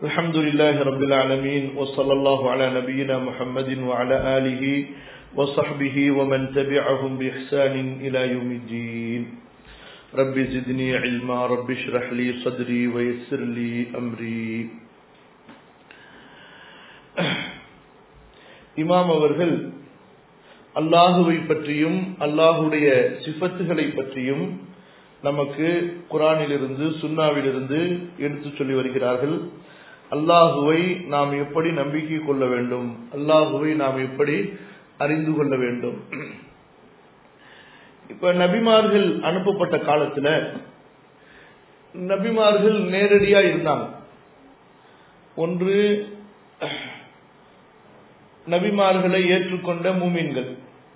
الحمد لله رب العالمين وصلى الله على نبينا محمد وعلى آله وصحبه ومن تبعهم بإحسان إلى يوم الدين رب زدني علما رب اشرح لي صدري ويسر لي أمري இமாம் அவர்கள் அல்லாஹுவை பற்றியும் அல்லாஹுடைய சிஃபத்துகளை பற்றியும் நமக்கு குரானிலிருந்து சுன்னாவிலிருந்து எடுத்து சொல்லி வருகிறார்கள் அல்லாஹுவை நாம் எப்படி நம்பிக்கை கொள்ள வேண்டும் அல்லாஹுவை நாம் எப்படி அறிந்து கொள்ள வேண்டும் இப்ப நபிமார்கள் அனுப்பப்பட்ட காலத்துல நபிமார்கள் நேரடியா இருந்தாங்க ஒன்று நபிமார்களை ஏற்றுக்கொண்ட மூமின்கள்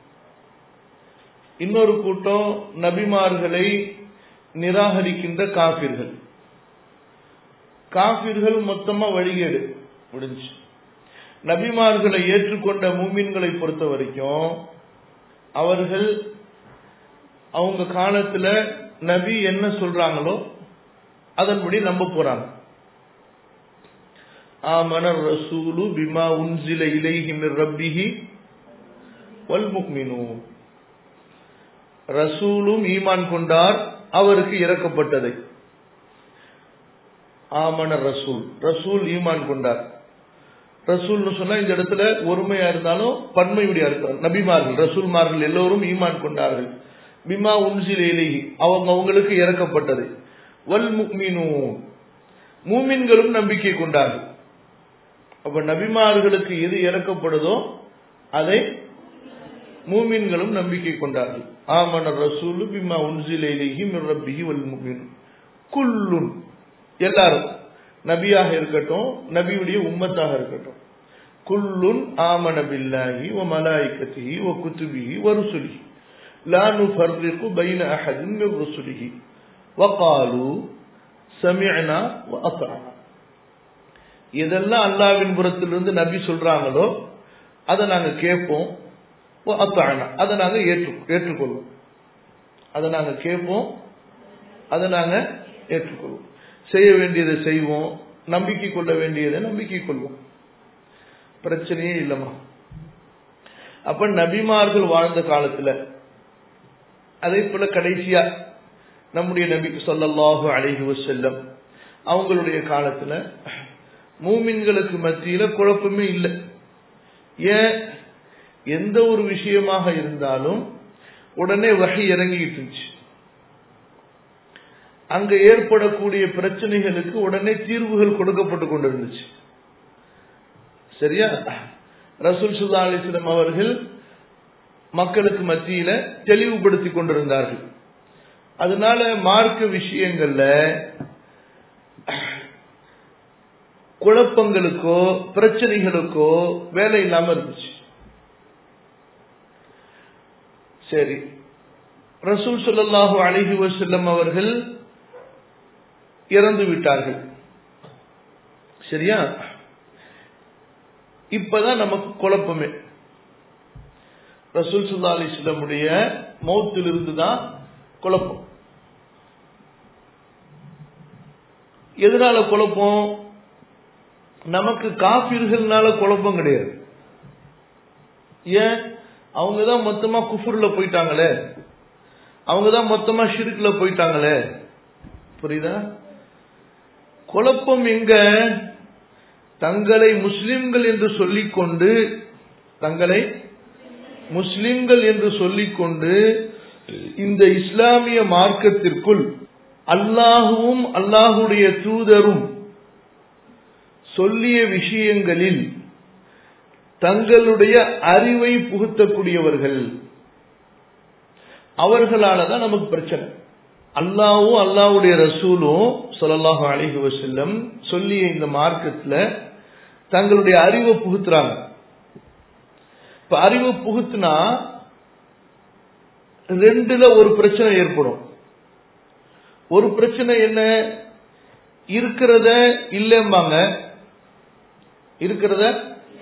இன்னொரு கூட்டம் நபிமார்களை நிராகரிக்கின்ற காபிர்கள் காபிர்கள் மொத்தமா வழிகேடு முடிஞ்சு நபிமார்களை ஏற்றுக்கொண்ட மூமின்களை பொறுத்த வரைக்கும் அவர்கள் அவங்க காலத்துல நபி என்ன சொல்றாங்களோ அதன்படி நம்ப போறாங்க ஆமனர் ரசூலு பிமா உன்சில இலைஹி மிர் ரப்பிஹி வல் முக்மினூன் ரசூலும் ஈமான் கொண்டார் அவருக்கு இறக்கப்பட்டதை ஆமனர் ரசூல் ரசூல் ஈமான் கொண்டார் ரசூல்னு சொன்னா இந்த இடத்துல ஒருமையா இருந்தாலும் பன்மையுடைய அர்த்தம் நபிமார்கள் ரசூல்மார்கள் எல்லோரும் ஈமான் கொண்டார்கள் பிமா உன்சில இலைஹி அவங்க அவங்களுக்கு இறக்கப்பட்டது வல் முக்மினூன் மூமின்களும் நம்பிக்கை கொண்டார்கள் அப்ப நபிமார்களுக்கு எது இறக்கப்படுதோ அதை மூமின்களும் நம்பிக்கை கொண்டார்கள் ஆமன ரசூலு பிமா உன்சிலேஹி மிர் ரப்பிஹி வல் முக்மின் குல்லுன் எல்லாரும் நபியாக இருக்கட்டும் நபியுடைய உம்மத்தாக இருக்கட்டும் குல்லுன் ஆமன பில்லாஹி வ மலாயிகத்திஹி வ குத்துபிஹி வ ருசுலிஹி லா நுஃபர்ரிகு பைன அஹதின் மிர் ருசுலிஹி வ காலு சமிஅனா வ அத்அனா எதெல்லாம் அல்லாவின் புறத்திலிருந்து நபி சொல்றாங்களோ அதை நாங்க கேட்போம் அதை நாங்க ஏற்று ஏற்றுக்கொள்வோம் அதை நாங்க கேட்போம் அதை நாங்க ஏற்றுக்கொள்வோம் செய்ய வேண்டியதை செய்வோம் நம்பிக்கை கொள்ள வேண்டியதை நம்பிக்கை கொள்வோம் பிரச்சனையே இல்லம்மா அப்ப நபிமார்கள் வாழ்ந்த காலத்துல அதே போல கடைசியா நம்முடைய நபிக்கு சொல்லல்லாஹு அழகி செல்லம் அவங்களுடைய காலத்துல மூமின்களுக்கு மத்தியில குழப்பமே இல்லை ஏன் எந்த ஒரு விஷயமாக இருந்தாலும் உடனே வகை இறங்கிட்டு இருந்துச்சு அங்க ஏற்படக்கூடிய பிரச்சனைகளுக்கு உடனே தீர்வுகள் கொடுக்கப்பட்டு கொண்டிருந்துச்சு சரியா ரசூல் சுல்லா அலிஸ்லம் அவர்கள் மக்களுக்கு மத்தியில தெளிவுபடுத்தி கொண்டிருந்தார்கள் அதனால மார்க்க விஷயங்கள்ல குழப்பங்களுக்கோ பிரச்சனைகளுக்கோ வேலை இல்லாம இருந்துச்சு சரி ரசூல் சொல்லல்லாஹு அழகி வசல்லம் அவர்கள் இறந்து விட்டார்கள் சரியா இப்பதான் நமக்கு குழப்பமே ரசூல் சுல்லா அலிஸ்லமுடைய மௌத்திலிருந்து தான் குழப்பம் எதனால குழப்பம் நமக்கு காபிர்கள்னால குழப்பம் கிடையாது ஏன் அவங்க தான் மொத்தமா குஃபுர்ல போயிட்டாங்களே அவங்க தான் மொத்தமா ஷிருக்குல போயிட்டாங்களே புரியுதா குழப்பம் எங்க தங்களை முஸ்லிம்கள் என்று சொல்லிக்கொண்டு தங்களை முஸ்லிம்கள் என்று சொல்லிக்கொண்டு இந்த இஸ்லாமிய மார்க்கத்திற்குள் அல்லாஹுவும் அல்லாஹுடைய தூதரும் சொல்லிய விஷயங்களில் தங்களுடைய அறிவை புகுத்தக்கூடியவர்கள் அவர்களால தான் நமக்கு பிரச்சனை அல்லாவும் அல்லாவுடைய ரசூலும் சொல்லலாக அழகி வசல்லம் சொல்லிய இந்த மார்க்கத்துல தங்களுடைய அறிவை புகுத்துறாங்க இப்ப அறிவை புகுத்துனா ரெண்டுல ஒரு பிரச்சனை ஏற்படும் ஒரு பிரச்சனை என்ன இருக்கிறத இல்லம்பாங்க இருக்கிறத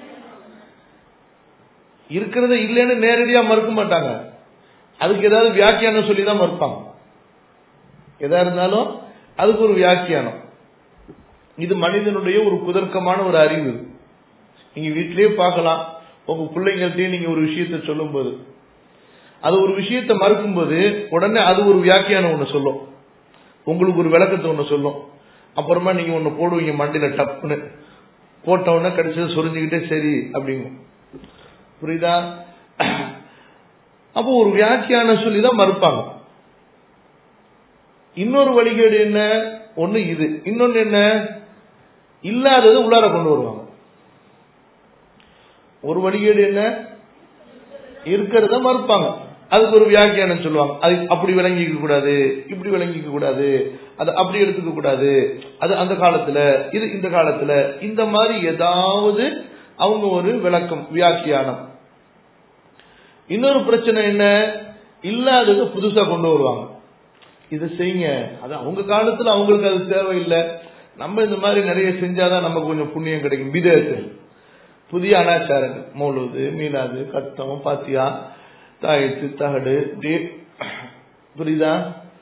இருக்கிறத இல்லைன்னு நேரடியா மறுக்க மாட்டாங்க அதுக்கு ஏதாவது வியாக்கியானம் சொல்லி தான் மறுப்பாங்க எதா இருந்தாலும் அதுக்கு ஒரு வியாக்கியானம் இது மனிதனுடைய ஒரு குதர்க்கமான ஒரு அறிவு நீங்க வீட்டிலேயே பார்க்கலாம் உங்க பிள்ளைங்கள்ட்டயே நீங்க ஒரு விஷயத்த சொல்லும் போது அது ஒரு விஷயத்த மறுக்கும் போது உடனே அது ஒரு வியாக்கியானம் ஒண்ணு சொல்லும் உங்களுக்கு ஒரு விளக்கத்தை ஒண்ணு சொல்லும் அப்புறமா நீங்க ஒண்ணு போடுவீங்க மண்டியில டப்புன்னு போட்ட உடனே கடைசியில் சொரிஞ்சுக்கிட்டே சரி அப்படிங்கும் புரியுதா அப்போ ஒரு வியாக்கியானம் சொல்லி தான் மறுப்பாங்க இன்னொரு வழிகேடு என்ன ஒண்ணு இது இன்னொன்னு என்ன இல்லாதது உள்ளார கொண்டு வருவாங்க ஒரு வழிகேடு என்ன இருக்கிறத மறுப்பாங்க அதுக்கு ஒரு வியாக்கியானம் சொல்லுவாங்க அது அப்படி விளங்கிக்க கூடாது இப்படி விளங்கிக்க கூடாது அது அப்படி எடுத்துக்க கூடாது அது அந்த காலத்துல இது இந்த காலத்துல இந்த மாதிரி ஏதாவது அவங்க ஒரு விளக்கம் வியாக்கியானம் இன்னொரு பிரச்சனை என்ன இல்லாதது புதுசா கொண்டு வருவாங்க இதை செய்யுங்க அது அவங்க காலத்துல அவங்களுக்கு அது தேவையில்லை நம்ம இந்த மாதிரி நிறைய செஞ்சாதான் நமக்கு கொஞ்சம் புண்ணியம் கிடைக்கும் விதேசம் புதிய அனாச்சாரங்கள் மௌலுது மீனாது கத்தம் பாத்தியா தாயத்து தகடு புரியுதா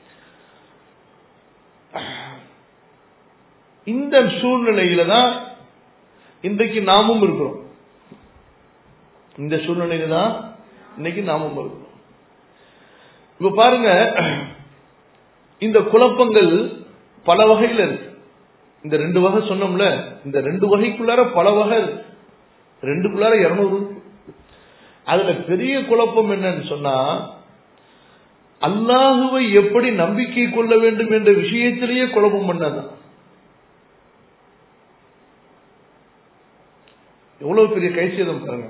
இந்த சூழ்நிலையில தான் இன்றைக்கு நாமும் இருக்கிறோம் இந்த சூழ்நிலையில தான் இன்னைக்கு நாமும் இருக்கிறோம் இப்ப பாருங்க இந்த குழப்பங்கள் பல வகையில் இருக்கு இந்த ரெண்டு வகை சொன்னோம்ல இந்த ரெண்டு வகைக்குள்ளார பல வகை இருக்கு ரெண்டுக்குள்ளார இருநூறு அதுல பெரிய குழப்பம் என்னன்னு சொன்னா அல்லாஹுவை எப்படி நம்பிக்கை கொள்ள வேண்டும் என்ற விஷயத்திலேயே குழப்பம் பண்ணதான் எவ்வளவு பெரிய கைசேதம் பாருங்க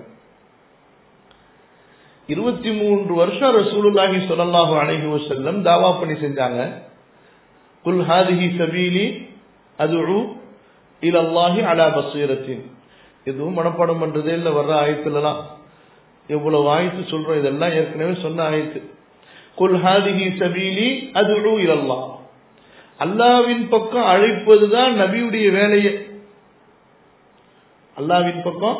இருபத்தி மூன்று வருஷம் ரசூலுல்லாஹி சொல்லல்லாஹு அலைஹி வஸல்லம் தாவா பண்ணி செஞ்சாங்க குல் ஹாதிஹி சபீலி அதுஉ இலல்லாஹி அலா பசீரத்தின் எதுவும் மனப்பாடம் பண்றதே இல்ல வர்ற ஆயத்துலலாம் எவ்வளவு ஆயத்து சொல்றோம் இதெல்லாம் ஏற்கனவே சொன்ன ஆயத்து குல் ஹாதிஹி சபீலி அதுஉ இலல்லாஹ் அல்லாவின் பக்கம் அழைப்பதுதான் நபியுடைய வேலையே அல்லாவின் பக்கம்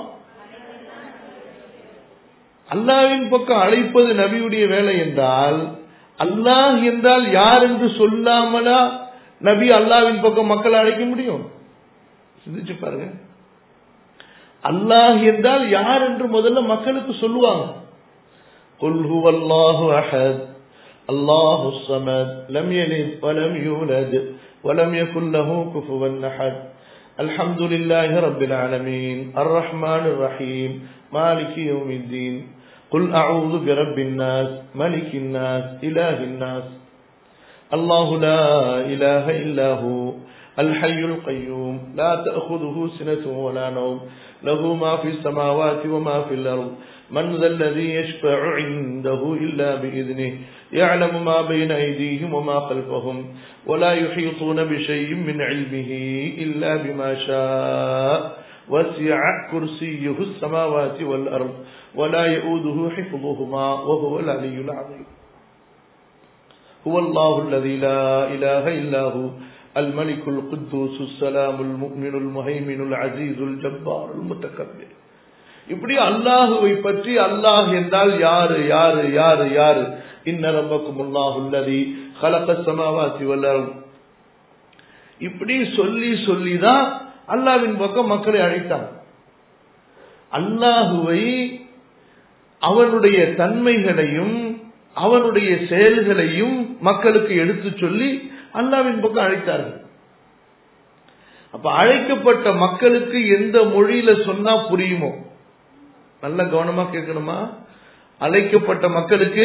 அல்லாவின் பக்கம் அழைப்பது நபியுடைய வேலை என்றால் அல்லாஹ் என்றால் யார் என்று சொல்லாமலா நபி அல்லாவின் பக்கம் மக்களை அழைக்க முடியும் சிந்திச்சு பாருங்க அல்லாஹ் என்றால் யார் என்று முதல்ல மக்களுக்கு சொல்லுவாங்க قل هو الله أحد الله الصمد لم يلد ولم يولد ولم يكن له كفوا أحد الحمد لله رب العالمين الرحمن الرحيم مالك يوم الدين قل أعوذ برب الناس ملك الناس إله الناس الله لا إله إلا هو الحي القيوم لا تأخذه سنة ولا نوم له ما في السماوات وما في الأرض من ذا الذي يشفع عنده إلا بإذنه يعلم ما بين أيديهم وما خلفهم ولا يحيطون بشيء من علمه إلا بما شاء وسع كرسيه السماوات والأرض ولا يؤوده حفظهما وهو العلي العظيم هو الله الذي لا إله إلا هو الملك القدوس السلام المؤمن المهيمن العزيز الجبار المتكبر இப்படி அல்லாஹுவை பற்றி அல்லாஹ் என்றால் யாரு யாரு யாரு யாரு இன்ன ரப்பக்கும் அல்லாஹுல்லதி خلق السماوات والارض இப்படி சொல்லி சொல்லி தான் அல்லாவின் பக்கம் மக்களை அழைத்தாங்க அல்லாஹுவை அவனுடைய தன்மைகளையும் அவனுடைய செயல்களையும் மக்களுக்கு எடுத்து சொல்லி அல்லாவின் பக்கம் அழைத்தார்கள் அப்ப அழைக்கப்பட்ட மக்களுக்கு எந்த மொழியில சொன்னா புரியுமோ நல்ல கவனமா கேட்கணுமா அழைக்கப்பட்ட மக்களுக்கு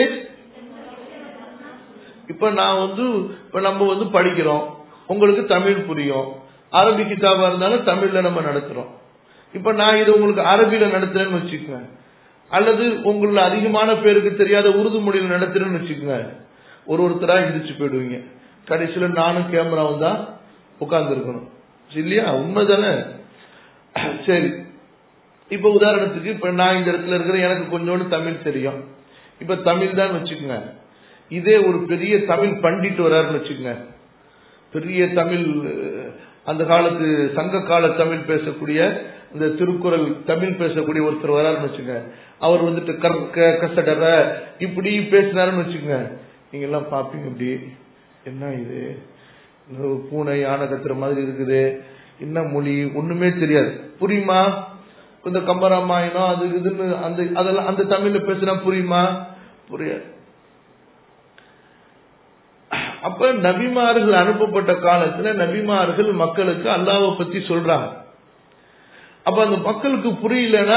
இப்ப நான் வந்து இப்ப நம்ம வந்து படிக்கிறோம் உங்களுக்கு தமிழ் புரியும் அரபி கிதாபா இருந்தாலும் தமிழ்ல நம்ம நடத்துறோம் இப்ப நான் இது உங்களுக்கு அரபியில நடத்துறேன்னு வச்சுக்கோங்க அல்லது உங்கள அதிகமான பேருக்கு தெரியாத உருது மொழியில நடத்துறேன்னு வச்சுக்கோங்க ஒரு ஒருத்தரா எந்திரிச்சு போயிடுவீங்க கடைசியில நானும் கேமராவும் தான் உட்கார்ந்து இருக்கணும் இல்லையா உண்மைதானே சரி இப்ப உதாரணத்துக்கு இப்ப நான் இந்த இடத்துல இருக்கிற எனக்கு கொஞ்சோண்டு தமிழ் தெரியும் இப்ப தமிழ் தான் வச்சுக்கோங்க இதே ஒரு பெரிய தமிழ் பண்டிட் வராருன்னு வச்சுக்கோங்க பெரிய தமிழ் அந்த காலத்து சங்க கால தமிழ் பேசக்கூடிய இந்த திருக்குறள் தமிழ் பேசக்கூடிய ஒருத்தர் வராருன்னு வச்சுங்க அவர் வந்துட்டு கற்க கசடற இப்படி பேசினாருன்னு வச்சுக்கோங்க நீங்க எல்லாம் பாப்பீங்க இப்படி என்ன இது பூனை யானை கத்துற மாதிரி இருக்குது என்ன மொழி ஒண்ணுமே தெரியாது புரியுமா இந்த கம்பராமாயணம் அது இதுன்னு அந்த அதெல்லாம் அந்த தமிழ்ல பேசுனா புரியுமா புரியாது அப்ப நபிமார்கள் அனுப்பப்பட்ட காலத்துல நபிமார்கள் மக்களுக்கு அல்லாவை பத்தி சொல்றாங்க அப்ப அந்த மக்களுக்கு புரியலன்னா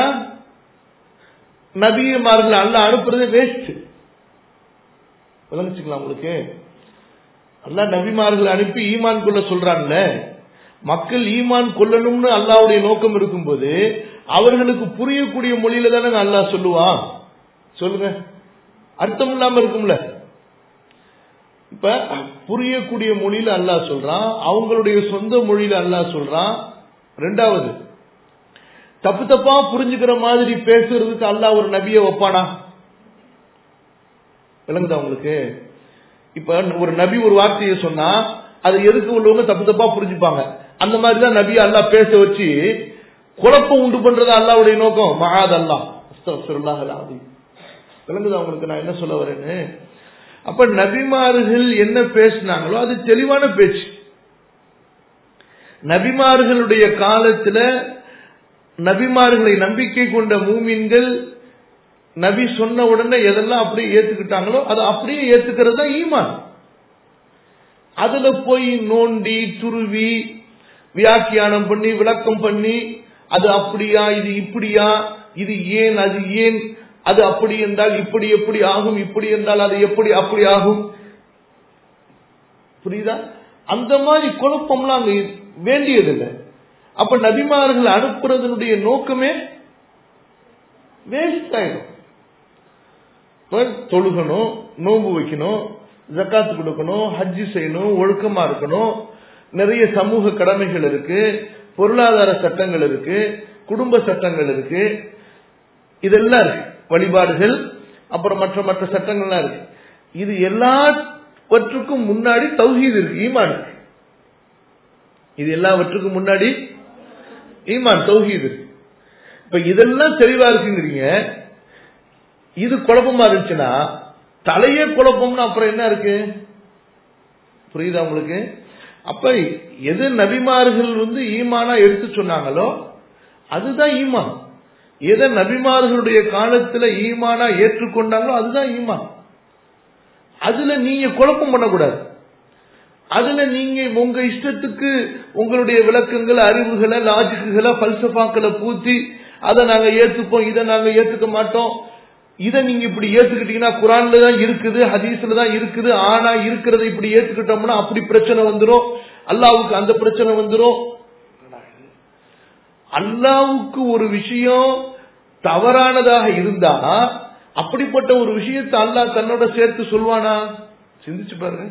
நபிமார்கள் அல்ல அனுப்புறதே வேஸ்ட் விளங்குச்சுங்களா உங்களுக்கு அல்ல நபிமார்கள் அனுப்பி ஈமான் கொள்ள சொல்றான்ல மக்கள் ஈமான் கொள்ளணும்னு அல்லாவுடைய நோக்கம் இருக்கும்போது அவர்களுக்கு புரியக்கூடிய மொழியில தானே அல்லாஹ் சொல்லுவான் சொல்லுங்க அர்த்தம் இல்லாம இருக்கும்ல இப்ப புரியக்கூடிய மொழியில அல்லாஹ் சொல்றான் அவங்களுடைய சொந்த மொழியில அல்லாஹ் சொல்றான் ரெண்டாவது தப்பு தப்பா புரிஞ்சுக்கிற மாதிரி பேசுறதுக்கு அல்லாஹ் ஒரு நபியை வைப்பானா விளங்குதா உங்களுக்கு இப்ப ஒரு நபி ஒரு வார்த்தையை சொன்னா அது எதுக்கு உள்ளவங்க தப்பு தப்பா புரிஞ்சுப்பாங்க அந்த மாதிரி தான் நபியை அல்லாஹ் பேச வச்சு குழப்பம் உண்டு பண்றது அல்லாவுடைய நோக்கம் மகாத் அல்லா விளங்குதா உங்களுக்கு நான் என்ன சொல்ல வரேன்னு அப்ப நபிமார்கள் என்ன பேசினாங்களோ அது தெளிவான பேச்சு நபிமார்களுடைய காலத்துல நபிமார்களை நம்பிக்கை கொண்ட மூமின்கள் நபி சொன்ன உடனே எதெல்லாம் அப்படியே ஏத்துக்கிட்டாங்களோ அதை அப்படியே ஏத்துக்கிறது தான் ஈமான் அதுல போய் நோண்டி துருவி வியாக்கியானம் பண்ணி விளக்கம் பண்ணி அது அப்படியா இது இப்படியா இது ஏன் அது ஏன் அது அப்படி என்றால் இப்படி எப்படி ஆகும் இப்படி என்றால் அது எப்படி அப்படி ஆகும் புரியுதா அந்த மாதிரி குழப்பம்லாம் அங்க வேண்டியதில்லை அப்ப நபிமார்கள் அனுப்புறதனுடைய நோக்கமே வேஸ்ட் ஆயிடும் தொழுகணும் நோன்பு வைக்கணும் ஜக்காத்து கொடுக்கணும் ஹஜ்ஜி செய்யணும் ஒழுக்கமா இருக்கணும் நிறைய சமூக கடமைகள் இருக்கு பொருளாதார சட்டங்கள் இருக்கு குடும்ப சட்டங்கள் இருக்கு இதெல்லாம் இருக்கு வழிபாடுகள் அப்புறம் மற்ற மற்ற சட்டங்கள்லாம் இருக்கு இது எல்லாவற்றுக்கும் முன்னாடி தௌஹீத் இருக்கு ஈமான் இருக்கு இது எல்லாவற்றுக்கும் முன்னாடி ஈமான் தௌஹீத் இருக்கு இப்ப இதெல்லாம் தெளிவா இருக்குங்கிறீங்க இது குழப்பமா இருந்துச்சுன்னா தலையே குழப்பம்னு அப்புறம் என்ன இருக்கு புரியுதா உங்களுக்கு அப்ப எது நபிமார்கள் வந்து ஈமானா எடுத்து சொன்னாங்களோ அதுதான் ஈமான் எதை நபிமார்களுடைய காலத்துல ஈமானா ஏற்றுக்கொண்டாங்களோ அதுதான் ஈமான் அதுல நீங்க குழப்பம் பண்ணக்கூடாது அதுல நீங்க உங்க இஷ்டத்துக்கு உங்களுடைய விளக்கங்களை அறிவுகளை லாஜிக்குகளை பல்சபாக்களை பூத்தி அதை நாங்க ஏத்துப்போம் இதை நாங்க ஏத்துக்க மாட்டோம் இதை நீங்க இப்படி ஏத்துக்கிட்டீங்கன்னா குரான்ல தான் இருக்குது ஹதீஸ்ல தான் இருக்குது ஆனா இருக்கிறத இப்படி ஏத்துக்கிட்டோம்னா அப்படி பிரச்சனை வந்துடும் அல்லாவுக்கு அந்த பிரச்சனை வந்துடும் அல்லாவுக்கு ஒரு விஷயம் தவறானதாக இருந்தா அப்படிப்பட்ட ஒரு விஷயத்தை அல்லாஹ் தன்னோட சேர்த்து சொல்வானா சிந்திச்சு பாருங்க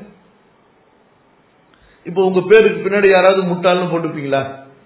இப்ப உங்க பேருக்கு பின்னாடி யாராவது முட்டாள்னு போட்டுப்பீங்களா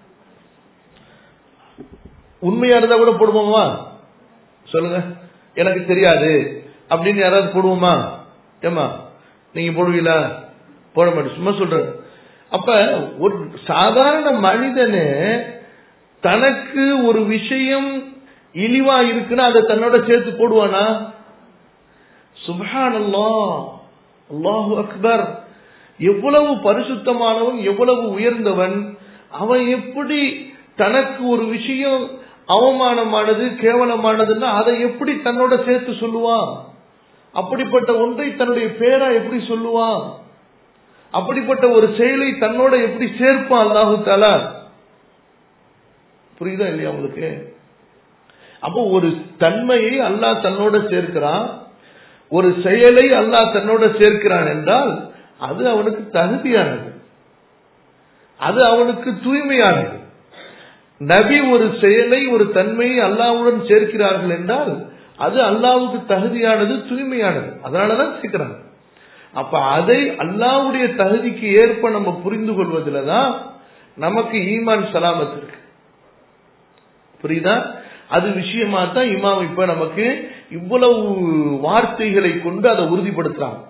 உண்மையா இருந்தா கூட போடுவோமா சொல்லுங்க எனக்கு தெரியாது அப்படின்னு யாராவது போடுவோமா ஏமா நீங்க போடுவீங்களா போட மாட்டேன் சும்மா சொல்றேன் அப்ப ஒரு சாதாரண மனிதனு தனக்கு ஒரு விஷயம் இழிவா இருக்குன்னா அதை தன்னோட சேர்த்து போடுவானா சுபஹான் அல்லாஹு அக்பர் எவ்வளவு பரிசுத்தமானவன் எவ்வளவு உயர்ந்தவன் அவன் எப்படி தனக்கு ஒரு விஷயம் அவமானமானது கேவலமானதுன்னா அதை எப்படி தன்னோட சேர்த்து சொல்லுவான் அப்படிப்பட்ட ஒன்றை தன்னுடைய பேரா எப்படி சொல்லுவான் அப்படிப்பட்ட ஒரு செயலை தன்னோட எப்படி சேர்ப்பான் அல்லாஹு தாலா புரியுதா இல்லையா உங்களுக்கு அப்போ ஒரு தன்மையை அல்லாஹ் தன்னோட சேர்க்கிறான் ஒரு செயலை அல்லாஹ் தன்னோட சேர்க்கிறான் என்றால் அது அவனுக்கு தகுதியானது அது அவனுக்கு தூய்மையானது நபி ஒரு செயலை ஒரு தன்மையை அல்லாவுடன் சேர்க்கிறார்கள் என்றால் அது அல்லாவுக்கு தகுதியானது தூய்மையானது அதனாலதான் சேர்க்கிறாங்க அப்ப அதை அல்லாவுடைய தகுதிக்கு ஏற்ப நம்ம புரிந்து கொள்வதில் தான் நமக்கு ஈமான் சலாமத் இருக்கு புரியுதா அது விஷயமா தான் இமாம் இப்ப நமக்கு இவ்வளவு வார்த்தைகளை கொண்டு அதை உறுதிப்படுத்துறாங்க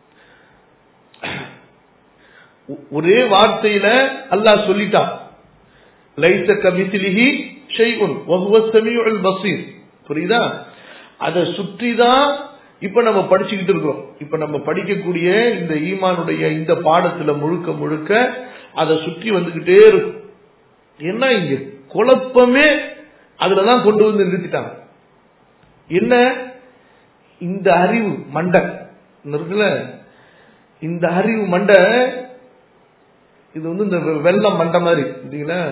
ஒரே வார்த்தையில அல்லாஹ் சொல்லிட்டான் லைச கமிசிலிஹி ஷைஉன் வஹுவ ஸமீஉல் பஸீர் புரியுதா அதை சுற்றி தான் இப்ப நம்ம படிச்சுக்கிட்டு இருக்கோம் இப்ப நம்ம படிக்கக்கூடிய இந்த ஈமானுடைய இந்த பாடத்துல முழுக்க முழுக்க அதை சுற்றி வந்துகிட்டே இருக்கும் என்ன இங்க குழப்பமே அதுலதான் கொண்டு வந்து நிறுத்திட்டாங்க என்ன இந்த அறிவு மண்டை இருக்குல்ல இந்த அறிவு மண்டை இது வந்து இந்த வெள்ளம் மண்டை மாதிரி இல்லைங்களா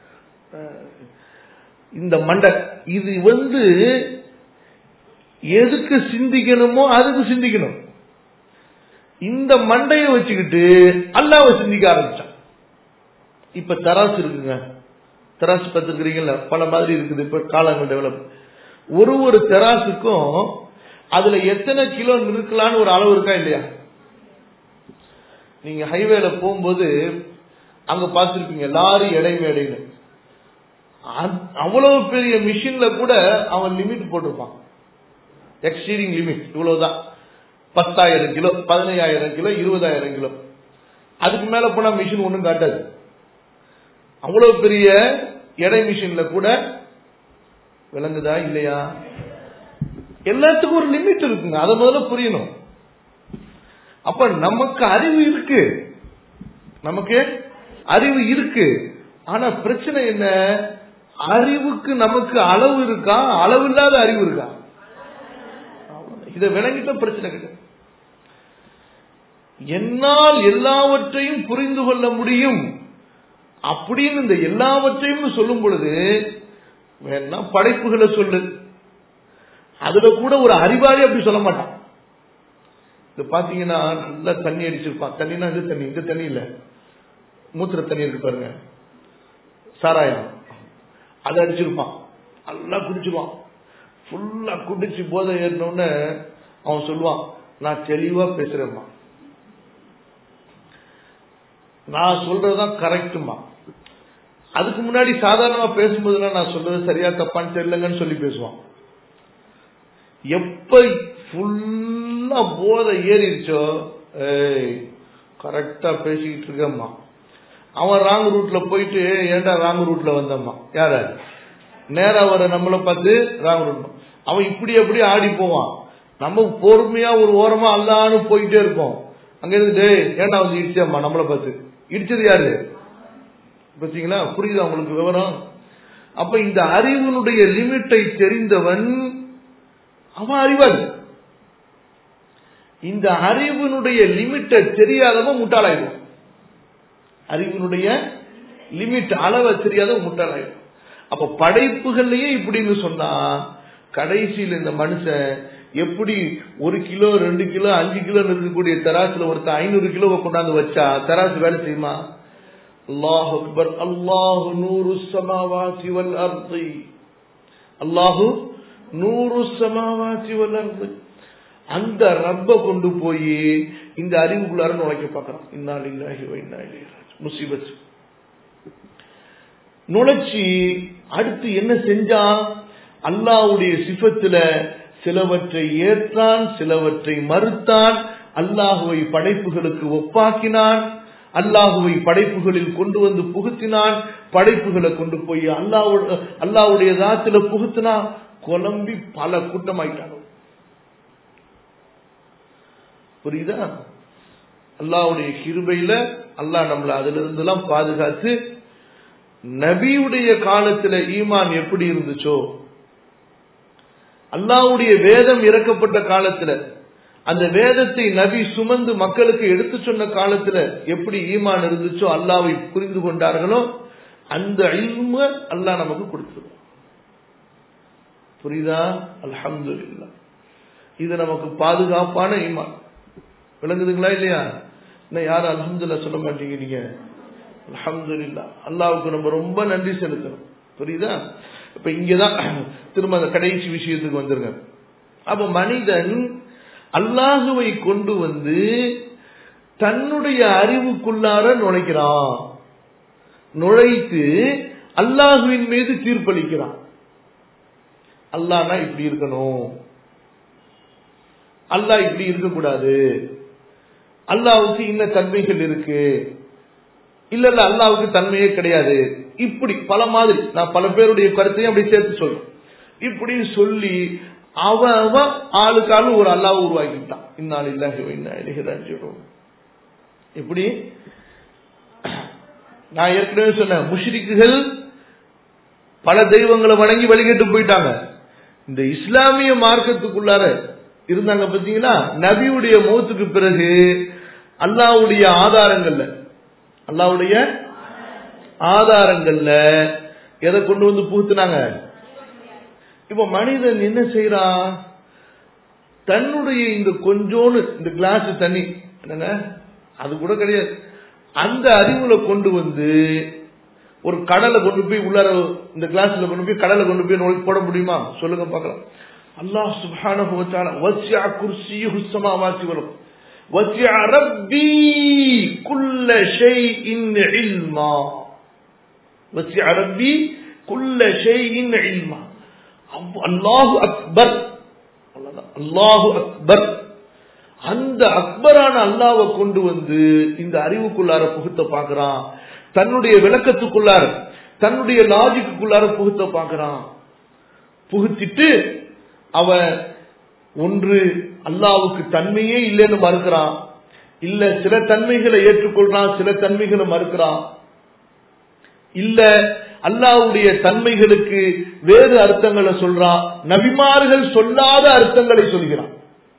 இந்த மண்டை இது வந்து எதுக்கு சிந்திக்கணுமோ அதுக்கு சிந்திக்கணும் இந்த மண்டையை வச்சுக்கிட்டு அல்லாவை சிந்திக்க ஆரம்பிச்சான் இப்ப தராசு இருக்குங்க தராசு பார்த்துக்கிறீங்கல்ல பல மாதிரி இருக்குது இப்ப காலங்கள் டெவலப் ஒரு ஒரு தெராசுக்கும் அதுல எத்தனை கிலோ நிற்கலான்னு ஒரு அளவு இருக்கா இல்லையா நீங்க ஹைவேல போகும்போது அங்க பார்த்துருப்பீங்க லாரி எடை மேடைன்னு அவ்வளவு பெரிய மிஷின்ல கூட அவன் லிமிட் போட்டிருப்பான் எக்ஸ்டீடிங் லிமிட் இவ்வளவுதான் பத்தாயிரம் கிலோ பதினையாயிரம் கிலோ இருபதாயிரம் கிலோ அதுக்கு மேல போனா மிஷின் ஒன்றும் காட்டாது அவ்வளவு பெரிய எடை மிஷின்ல கூட விளங்குதா இல்லையா எல்லாத்துக்கும் ஒரு லிமிட் இருக்குங்க அதை முதல்ல புரியணும் அப்ப நமக்கு அறிவு இருக்கு நமக்கு அறிவு இருக்கு ஆனா பிரச்சனை என்ன அறிவுக்கு நமக்கு அளவு இருக்கா அளவு இல்லாத அறிவு இருக்கா இதை விளங்கிட்ட பிரச்சனை கிடையாது என்னால் எல்லாவற்றையும் புரிந்து கொள்ள முடியும் அப்படின்னு இந்த எல்லாவற்றையும் சொல்லும் பொழுது வேணா படைப்புகளை சொல்லு அதுல கூட ஒரு அறிவாளி அப்படி சொல்ல மாட்டான் இது பாத்தீங்கன்னா நல்லா தண்ணி அடிச்சிருப்பான் தண்ணினா இது தண்ணி இந்த தண்ணி இல்ல மூத்திர தண்ணி இருக்கு பாருங்க சாராயம் அதை அடிச்சிருப்பான் நல்லா குடிச்சிருவான் ஃபுல்லா குடிச்சு போதை ஏறினோன்னு அவன் சொல்லுவான் நான் தெளிவா பேசுறேம்மா நான் சொல்றதுதான் கரெக்டுமா அதுக்கு முன்னாடி சாதாரணமா பேசும்போதுலாம் நான் சொல்றது சரியா தப்பான்னு தெரியலங்கன்னு சொல்லி பேசுவான் எப்ப ஃபுல்லா போதை ஏறிடுச்சோ ஏய் கரெக்டா பேசிக்கிட்டு இருக்கம்மா அவன் ராங் ரூட்ல போயிட்டு ஏன்டா ராங் ரூட்ல வந்தம்மா யார நேரா வர நம்மள பார்த்து ராங் ரூட் அவன் இப்படி எப்படி ஆடி போவான் நம்ம பொறுமையா ஒரு ஓரமா அல்லான்னு போயிட்டே இருப்போம் அங்க இருந்து டேய் ஏன்டா வந்து இடிச்சம்மா நம்மள பார்த்து இடிச்சது யாரு பார்த்தீங்களா புரியுதா உங்களுக்கு விவரம் அப்ப இந்த அறிவினுடைய லிமிட்டை தெரிந்தவன் அவன் அறிவன் இந்த அறிவினுடைய லிமிட்டை தெரியாதவன் முட்டாளாயிடும் அறிவினுடைய லிமிட் அளவை தெரியாதவன் முட்டாளாயிடும் அப்ப படைப்புகள்லயே இப்படின்னு சொன்னா கடைசியில் இந்த மனுஷன் எப்படி ஒரு கிலோ ரெண்டு கிலோ அஞ்சு கிலோ இருக்கக்கூடிய தராசுல ஒருத்தர் ஐநூறு கிலோவை கொண்டாந்து வச்சா தராசு வேலை செய்யுமா அல்லாஹ் அக்பர் அல்லாஹு நூறு சமாவாசி வல் அர்த்தி அல்லாஹு நூறு சமாவாசி வல் அர்த்தி அந்த ரப்ப கொண்டு போய் இந்த அறிவுக்குள்ளார நுழைக்க பார்க்கறான் இன்னால் இல்லாஹி வைனா முசிபத் நுழைச்சி அடுத்து என்ன செஞ்சான் அல்லாவுடைய சிபத்துல சிலவற்றை ஏற்றான் சிலவற்றை மறுத்தான் அல்லாஹுவை படைப்புகளுக்கு ஒப்பாக்கினான் அல்லாஹுவை படைப்புகளில் கொண்டு வந்து புகுத்தினான் படைப்புகளை கொண்டு போய் அல்லாவோட அல்லாவுடைய தாத்துல புகுத்தினான் குழம்பி பல கூட்டமாயிட்டாங்க புரியுதா அல்லாவுடைய கிருபையில அல்லாஹ் நம்மளை அதுல இருந்தெல்லாம் பாதுகாத்து நபியுடைய காலத்துல ஈமான் எப்படி இருந்துச்சோ அல்லாவுடைய வேதம் இறக்கப்பட்ட காலத்துல அந்த வேதத்தை நபி சுமந்து மக்களுக்கு எடுத்து சொன்ன காலத்துல எப்படி ஈமான் இருந்துச்சோ அல்லாவை புரிந்து கொண்டார்களோ அந்த இல்ம அல்லாஹ் நமக்கு கொடுத்துருவோம் புரியுதா அல்ஹம்து இது நமக்கு பாதுகாப்பான ஈமான் விளங்குதுங்களா இல்லையா இன்னும் யாரும் அல்ஹம்துல்லா சொல்ல மாட்டேங்கிறீங்க அல்ஹம்துல்லா அல்லாவுக்கு நம்ம ரொம்ப நன்றி செலுத்தணும் புரியுதா இப்ப இங்கதான் திரும்ப அந்த கடைசி விஷயத்துக்கு வந்துருங்க அப்ப மனிதன் அல்லாஹுவை கொண்டு வந்து தன்னுடைய அறிவுக்குள்ளார நுழைக்கிறான் நுழைத்து அல்லாஹுவின் மீது தீர்ப்பளிக்கிறான் அல்லாஹ்னா இப்படி இருக்கணும் அல்லாஹ் இப்படி இருக்கக்கூடாது அல்லாவுக்கு இன்ன தன்மைகள் இருக்கு இல்ல இல்ல அல்லாவுக்கு தன்மையே கிடையாது இப்படி பல மாதிரி நான் பல பேருடைய கருத்தையும் அப்படி சேர்த்து சொல்றேன் இப்படி சொல்லி அவன் அவன் ஆளுக்கு ஆளு ஒரு அல்லாவை உருவாக்கிட்டான் இந்நாள் இல்லாஹி இன்னா இலகிதான் இப்படி நான் ஏற்கனவே சொன்னேன் முஷ்ரிக்குகள் பல தெய்வங்களை வணங்கி வழிகட்டு போயிட்டாங்க இந்த இஸ்லாமிய மார்க்கத்துக்குள்ளார இருந்தாங்க பாத்தீங்களா நபியுடைய மௌத்துக்கு பிறகு அல்லாவுடைய ஆதாரங்கள்ல அல்லாவுடைய ஆதாரங்கள்ல எதை கொண்டு வந்து புகுத்துனாங்க இப்ப மனிதன் என்ன செய்யறான் தன்னுடைய இந்த கொஞ்சோன்னு இந்த கிளாஸ் தண்ணி என்னங்க அது கூட கிடையாது அந்த அறிவுல கொண்டு வந்து ஒரு கடலை கொண்டு போய் உள்ளார இந்த கிளாஸ்ல கொண்டு போய் கடலை கொண்டு போய் நோய் போட முடியுமா சொல்லுங்க பார்க்கலாம் அல்லாஹ் சுப்ஹானஹு வ தஆலா வஸ்யா குர்சியுஹு ஸமாவாத்தி வல் வஸ்யா ரப்பி குல்ல ஷைஇன் இல்மா வஸ்யா ரப்பி குல்ல ஷைஇன் இல்மா அல்லாஹு அக்பர் அல்லாஹு அக்பர் அந்த அக்பரான அல்லாவை கொண்டு வந்து இந்த அறிவுக்குள்ளார புகுத்த பாக்குறான் தன்னுடைய விளக்கத்துக்குள்ளார தன்னுடைய லாஜிக்குள்ளார புகுத்த பாக்குறான் புகுத்திட்டு அவன் ஒன்று அல்லாவுக்கு தன்மையே இல்லைன்னு மறுக்கிறான் இல்ல சில தன்மைகளை ஏற்றுக்கொள்றான் சில தன்மைகளை மறுக்கிறான் இல்ல அல்லாவுடைய தன்மைகளுக்கு வேறு அர்த்தங்களை சொல்றான் நபிமார்கள் சொல்லாத அர்த்தங்களை சொல்கிறான்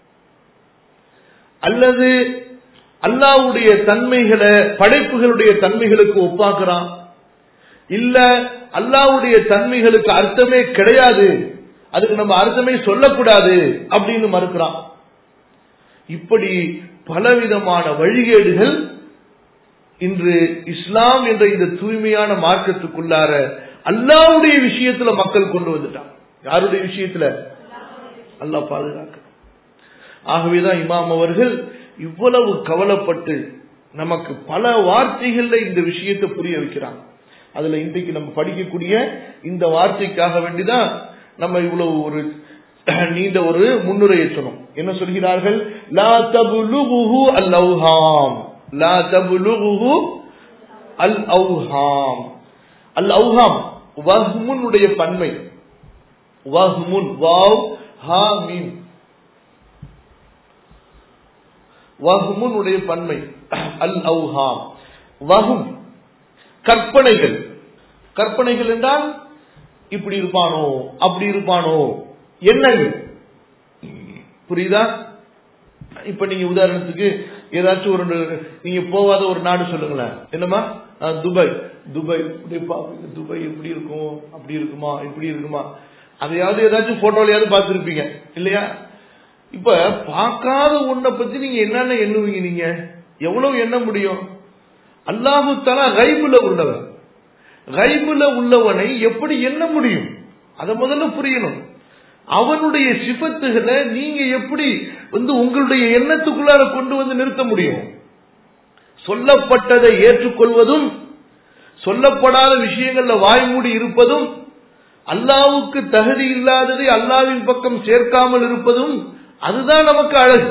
அல்லது அல்லாவுடைய தன்மைகளை படைப்புகளுடைய தன்மைகளுக்கு ஒப்பாக்குறான் இல்ல அல்லாவுடைய தன்மைகளுக்கு அர்த்தமே கிடையாது அதுக்கு நம்ம அர்த்தமே சொல்லக்கூடாது அப்படின்னு மறுக்கிறான் இப்படி பலவிதமான வழிகேடுகள் இன்று இஸ்லாம் என்ற இந்த தூய்மையான மார்க்கத்துக்குள்ளார அல்லாவுடைய விஷயத்துல மக்கள் கொண்டு வந்துட்டான் யாருடைய விஷயத்துல அல்லாஹ் பாதுகாக்க ஆகவேதான் இமாம் அவர்கள் இவ்வளவு கவலைப்பட்டு நமக்கு பல வார்த்தைகள்ல இந்த விஷயத்தை புரிய வைக்கிறாங்க அதுல இன்றைக்கு நம்ம படிக்கக்கூடிய இந்த வார்த்தைக்காக வேண்டிதான் நம்ம இவ்வளவு ஒரு நீண்ட ஒரு முன்னுரையை சொன்னோம் என்ன சொல்கிறார்கள் லா தபுலுகுஹு அல் அவ்ஹாம் லா தபுலுகுஹு அல் அவ்ஹாம் அல் அவ்ஹாம் வஹ்முனுடைய பன்மை வஹ்முன் வாவ் ஹா மீம் வஹ்முனுடைய பன்மை அல் அவ்ஹாம் வஹும் கற்பனைகள் கற்பனைகள் என்றால் இப்படி இருப்பானோ அப்படி இருப்பானோ எண்ணங்கள் புரியுதா இப்ப நீங்க உதாரணத்துக்கு ஏதாச்சும் ஒரு நீங்க போகாத ஒரு நாடு சொல்லுங்களேன் என்னமா துபாய் துபாய் துபாய் இப்படி இருக்கும் அப்படி இருக்குமா இப்படி இருக்குமா அதையாவது ஏதாச்சும் போட்டோலையாவது பார்த்துருப்பீங்க இல்லையா இப்ப பார்க்காத ஒன்றை பத்தி நீங்க என்னென்ன எண்ணுவீங்க நீங்க எவ்வளவு எண்ண முடியும் அல்லாஹு தலா கைபுல உள்ளவன் கைபுல உள்ளவனை எப்படி எண்ண முடியும் அதை முதல்ல புரியணும் அவனுடைய சிபத்துகளை நீங்க எப்படி வந்து உங்களுடைய எண்ணத்துக்குள்ளார கொண்டு வந்து நிறுத்த முடியும் சொல்லப்பட்டதை ஏற்றுக்கொள்வதும் சொல்லப்படாத விஷயங்கள்ல வாய்மூடி இருப்பதும் அல்லாவுக்கு தகுதி இல்லாததை அல்லாவின் பக்கம் சேர்க்காமல் இருப்பதும் அதுதான் நமக்கு அழகு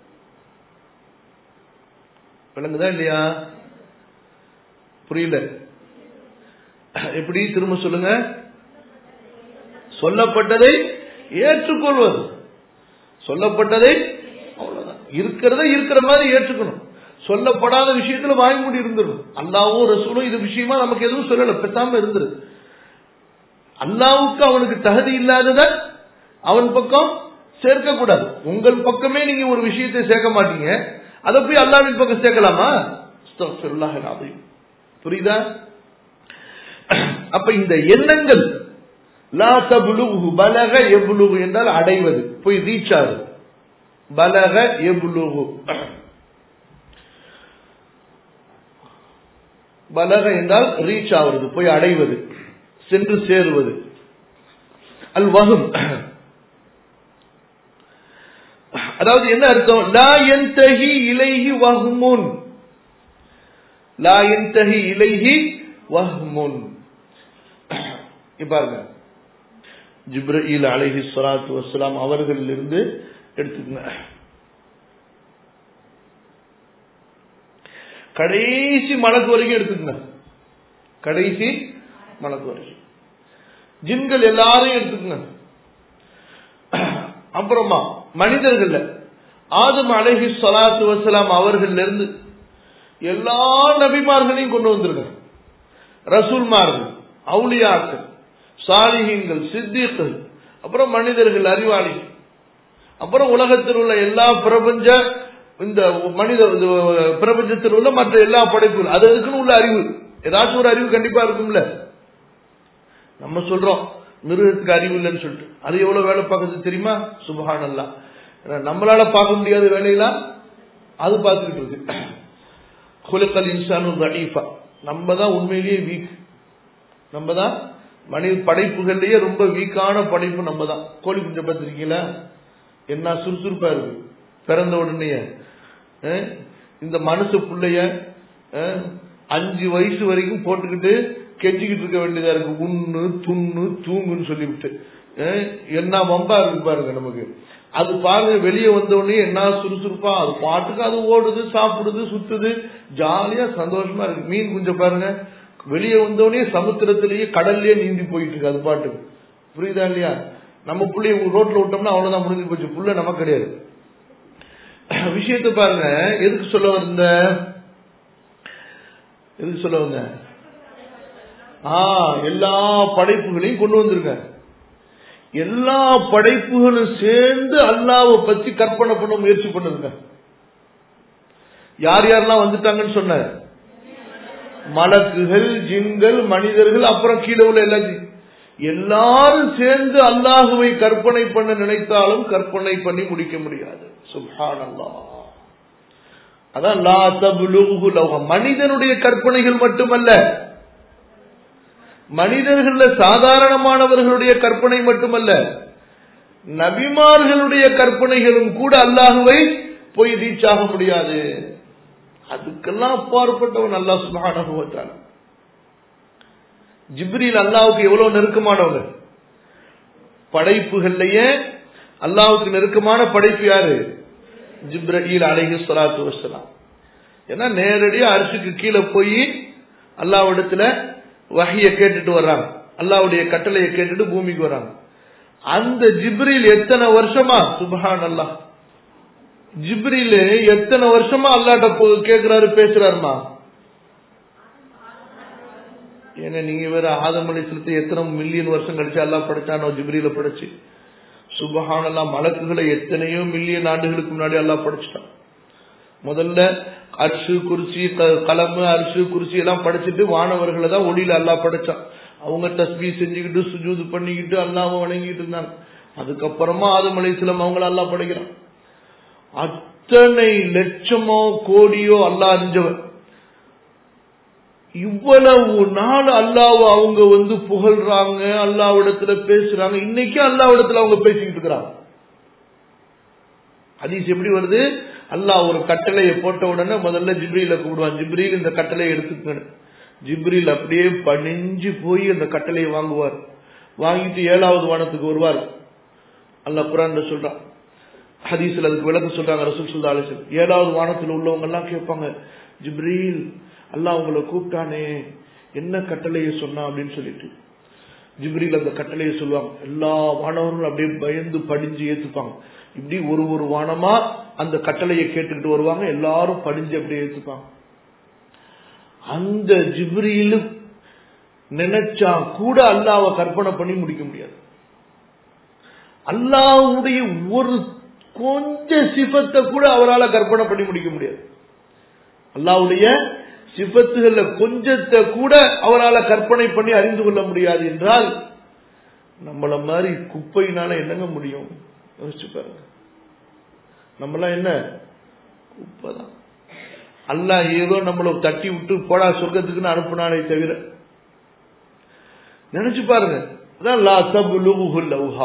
விளங்குதா இல்லையா புரியல எப்படி திரும்ப சொல்லுங்க சொல்லப்பட்டதை ஏற்றுக்கொள்வது சொல்லப்பட்டதை அவ்வளவுதான் இருக்கிறத இருக்கிற மாதிரி ஏற்றுக்கணும் சொல்லப்படாத விஷயத்துல வாய்மூடி இருந்துடும் அல்லாவும் ரசூலும் இது விஷயமா நமக்கு எதுவும் சொல்லல பேசாம இருந்துரு அல்லாவுக்கு அவனுக்கு தகுதி இல்லாதத அவன் பக்கம் சேர்க்க கூடாது உங்கள் பக்கமே நீங்க ஒரு விஷயத்தை சேர்க்க மாட்டீங்க அதை போய் அல்லாவின் பக்கம் சேர்க்கலாமா புரியுதா அப்ப இந்த எண்ணங்கள் லா தபுலுகு பலக எபுலுகு என்றால் அடைவது போய் ரீச் ஆகுது பலக எபுலுகு பலக என்றால் ரீச் ஆவது போய் அடைவது சென்று சேருவது அல் வகும் அதாவது என்ன அர்த்தம் லா என்தகி இலைஹி வஹ்முன் லா என்தகி இலைஹி வஹ்முன் பாருங்க ஜிப்ரீல் அலைஹி ஸலாத்து வஸ்ஸலாம் அவர்களிலிருந்து எடுத்துக்கங்க கடைசி மலக்கு வரைக்கும் எடுத்துக்கங்க கடைசி மலக்கு வரைக்கும் ஜின்கள் எல்லாரையும் எடுத்துக்கங்க அப்புறமா மனிதர்கள்ல ஆதம் அலஹி சலாத்து வசலாம் அவர்கள் இருந்து எல்லா நபிமார்களையும் கொண்டு வந்திருக்க ரசூல்மார்கள் அவுளியாக்கள் சாலிகங்கள் சித்திகள் அப்புறம் மனிதர்கள் அறிவாளிகள் அப்புறம் உலகத்தில் உள்ள எல்லா பிரபஞ்ச இந்த மனித இது பிரபஞ்சத்தில் உள்ள மற்ற எல்லா படைப்புகள் அது அதுக்குன்னு உள்ள அறிவு ஏதாச்சும் ஒரு அறிவு கண்டிப்பா இருக்கும்ல நம்ம சொல்றோம் மிருகத்துக்கு அறிவு இல்லைன்னு சொல்லிட்டு அது எவ்வளவு வேலை பார்க்கறது தெரியுமா சுபஹான் அல்லா நம்மளால பார்க்க முடியாத வேலையெல்லாம் அது பார்த்துக்கிட்டு இருக்கு குலக்கல் இன்சானு தடீஃபா நம்ம தான் உண்மையிலேயே வீக் நம்ம தான் மனித படைப்புகள்லயே ரொம்ப வீக்கான படைப்பு நம்ம தான் கோழி குஞ்சை பார்த்துருக்கீங்களா என்ன சுறுசுறுப்பா இருக்கு பிறந்த உடனே அஹ், இந்த மனுஷ புள்ளைய அஹ், அஞ்சு வயசு வரைக்கும் போட்டுக்கிட்டு கெஞ்சிக்கிட்டு இருக்க வேண்டியதா இருக்கு உண்ணு துண்ணு தூங்குன்னு சொல்லிவிட்டு அஹ், என்ன வம்பா இருக்கு பாருங்க நமக்கு அது பாருங்க வெளியே வந்த உடனே என்ன சுறுசுறுப்பா அது பாட்டுக்கு அது ஓடுது சாப்பிடுது சுத்துது ஜாலியா சந்தோஷமா இருக்கு மீன் குஞ்ச பாருங்க வெளியே வந்தோடனே சமுத்திரத்திலேயே கடல்லயே நீந்தி போயிட்டு இருக்கு அது பாட்டுக்கு புரியுதா இல்லையா நம்ம புள்ளைய ரோட்ல விட்டோம்னா அவ்வளவுதான் முடிஞ்சு போச்சு புள்ள நமக்கு கிடையாது விஷயத்தை பாருங்க எதுக்கு சொல்ல வந்த எதுக்கு சொல்ல வந்த ஆ எல்லா படைப்புகளையும் கொண்டு வந்திருக்க எல்லா படைப்புகளும் சேர்ந்து அல்லாவை பத்தி கற்பனை பண்ண முயற்சி பண்ணுங்க யார் யாரெல்லாம் வந்துட்டாங்கன்னு சொன்ன மலக்குகள் ஜின்கள் மனிதர்கள் அப்புறம் கீழே உள்ள எல்லாத்தையும் எல்லாரும் சேர்ந்து அல்லாஹுவை கற்பனை பண்ண நினைத்தாலும் கற்பனை பண்ணி முடிக்க முடியாது சுப்ஹான் அதான் லா தப்லுகு லௌஹ. மனிதனுடைய கற்பனைகள் மட்டுமல்ல மனிதர்கள சாதாரணமானவர்களுடைய கற்பனை மட்டுமல்ல நபிமார்களுடைய கற்பனைகளும் கூட அல்லாஹுவை போய் ரீச் ஆக முடியாது அதுக்கெல்லாம் அப்பாற்பட்டவன் அல்லாஹ் சுப்ஹானஹு வ தஆலா ஜிப்ரீல் அல்லாவுக்கு எவ்வளவு நெருக்கமானவங்க படைப்புகள்லயே அல்லாவுக்கு நெருக்கமான படைப்பு யாரு ஜிப்ரீல் அலைஹி ஸலாத்து வஸ்ஸலாம் ஏன்னா நேரடியா அரிசிக்கு கீழே போய் அல்லாவிடத்துல வஹிய கேட்டுட்டு வர்றாங்க அல்லாவுடைய கட்டளையை கேட்டுட்டு பூமிக்கு வர்றாங்க அந்த ஜிப்ரீல் எத்தனை வருஷமா சுபஹான் அல்லாஹ் ஜிப்ரீல் எத்தனை வருஷமா அல்லாட்ட போ- கேக்குறாரு பேசுறாருமா ஏன்னா நீங்க வேற ஆதம் அலிஸ்லத்தை எத்தனை மில்லியன் வருஷம் கழிச்சு அல்லாஹ் படைச்சானோ ஜிப்ரீல படைச்சு சுபஹானல்லா மலக்குகளை எத்தனையோ மில்லியன் ஆண்டுகளுக்கு முன்னாடி அல்லாஹ் படைச்சிட்டான் முதல்ல அரிசு குருசி க- கலமு அரிசு குருசி எல்லாம் படைச்சிட்டு வானவர்களை தான் ஒளியில அல்லாஹ் படைச்சான் அவங்க தஸ்பீ செஞ்சுக்கிட்டு சுஜூது பண்ணிக்கிட்டு அல்லாஹ் வணங்கிட்டு இருந்தாங்க அதுக்கப்புறமா ஆதம் அலிஸ்லாம் அவங்கள அல்லாஹ் படைக்கிறான் அத்தனை லட்சமோ கோடியோ அல்லாஹ் அறிஞ்சவன் இவ்வளவு நாள் அல்லாஹ் அவங்க வந்து புகழ்றாங்க அல்லாவிடத்துல பேசுறாங்க இன்னைக்கு அல்லாவிடத்துல அவங்க பேசிக்கிட்டு இருக்கிறாங்க ஹதீஸ் எப்படி வருது அல்லாஹ் ஒரு கட்டளையை போட்ட உடனே முதல்ல ஜிப்ரீல கூப்பிடுவான் ஜிப்ரீல் இந்த கட்டளையை எடுத்துக்கணும் ஜிப்ரீல் அப்படியே பணிஞ்சு போய் அந்த கட்டளையை வாங்குவார் வாங்கிட்டு ஏழாவது வானத்துக்கு வருவார் அல்லாஹ் குரான்ல சொல்றான் ஹதீஸ்ல அதுக்கு விளக்கம் சொல்றாங்க ரசூல் சுல்லா அலிசல் ஏழாவது வானத்தில் உள்ளவங்க எல்லாம் கேட்பாங்க ஜிப்ரீல் அல்லாஹ் உங்களை கூப்பிட்டானே என்ன கட்டளையை சொன்னா அப்படின்னு சொல்லிட்டு ஜிப்ரீல் அந்த கட்டளையை சொல்லுவாங்க எல்லா வானவர்களும் அப்படியே பயந்து படிஞ்சு ஏத்துப்பாங்க இப்படி ஒரு ஒரு வானமா அந்த கட்டளையை கேட்டுக்கிட்டு வருவாங்க எல்லாரும் படிஞ்சு அப்படியே ஏத்துப்பாங்க அந்த ஜிப்ரீலு நினைச்சா கூட அல்லாவை கற்பனை பண்ணி முடிக்க முடியாது அல்லாவுடைய ஒரு கொஞ்ச சிபத்தை கூட அவரால் கற்பனை பண்ணி முடிக்க முடியாது அல்லாவுடைய சிபத்துகள்ல கொஞ்சத்தை கூட அவரால் கற்பனை பண்ணி அறிந்து கொள்ள முடியாது என்றால் நம்மள மாதிரி குப்பையினால என்னங்க முடியும் யோசிச்சு பாருங்க நம்மளாம் என்ன குப்பை தான் அல்லாஹ் ஏதோ நம்மள தட்டி விட்டு போடா சொர்க்கத்துக்குன்னு அனுப்புனாலே தவிர நினைச்சு பாருங்க அதான் லா தப்லுகுல் லவ்ஹா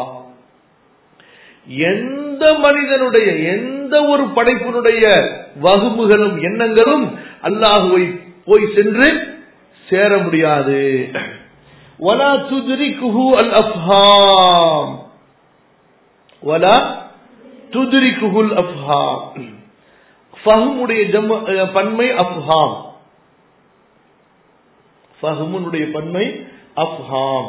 எந்த மனிதனுடைய எந்த ஒரு படைப்பினுடைய வகுப்புகளும் எண்ணங்களும் அல்லாஹுவை போய் சென்று சேர முடியாது வலா துதிரிக்குஹு அல் அஃப்ஹாம் வலா துதிரிக்குஹுல் அஃப்ஹாம் ஃபஹ்முடைய ஜம்ம அஹ், பன்மை அஃப்ஹாம் ஃபஹ்முனுடைய பன்மை அஃப்ஹாம்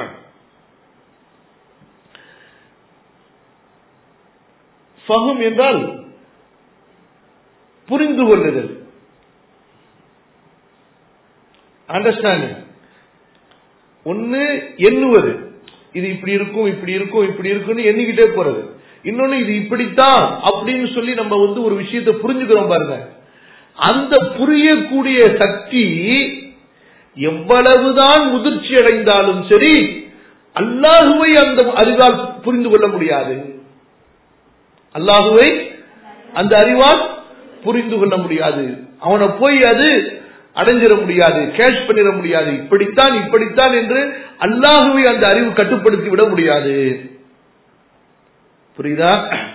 ஃபஹம் என்றால் புரிந்து கொள்ளுதல் அண்டர்ஸ்டாண்டிங் ஒன்னு எண்ணுவது இது இப்படி இருக்கும் இப்படி இருக்கும் இப்படி இருக்கும்னு எண்ணிக்கிட்டே போறது இன்னொன்னு இது இப்படித்தான் அப்படின்னு சொல்லி நம்ம வந்து ஒரு விஷயத்தை புரிஞ்சுக்கிறோம் பாருங்க அந்த புரியக்கூடிய சக்தி எவ்வளவுதான் முதிர்ச்சி அடைந்தாலும் சரி அல்லாஹுவை அந்த அறிவால் புரிந்து கொள்ள முடியாது அல்லாஹுவை அந்த அறிவால் புரிந்து கொள்ள முடியாது அவனை போய் அது அடைஞ்சிட முடியாது கேஷ் பண்ணிட முடியாது இப்படித்தான் இப்படித்தான் என்று அல்லாஹுவை அந்த அறிவு கட்டுப்படுத்தி விட முடியாது புரியுதா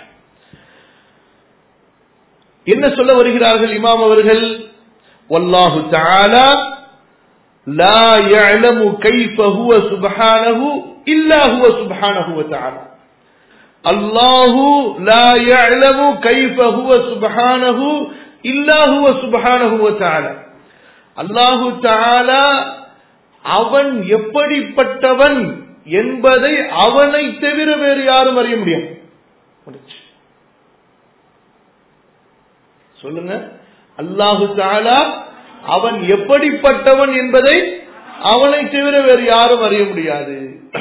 என்ன சொல்ல வருகிறார்கள் இமாம் அவர்கள் வல்லாஹு தஆலா லா يعلم كيف هو سبحانه إلا هو سبحانه وتعالى الله لا يعلم كيف هو سبحانه إلا هو سبحانه وتعالى அல்லாஹு தாலா அவன் எப்படிப்பட்டவன் என்பதை அவனை தவிர வேறு யாரும் அறிய முடியும் சொல்லுங்க அல்லாஹு தாலா அவன் எப்படிப்பட்டவன் என்பதை அவனை தவிர வேறு யாரும் அறிய முடியாது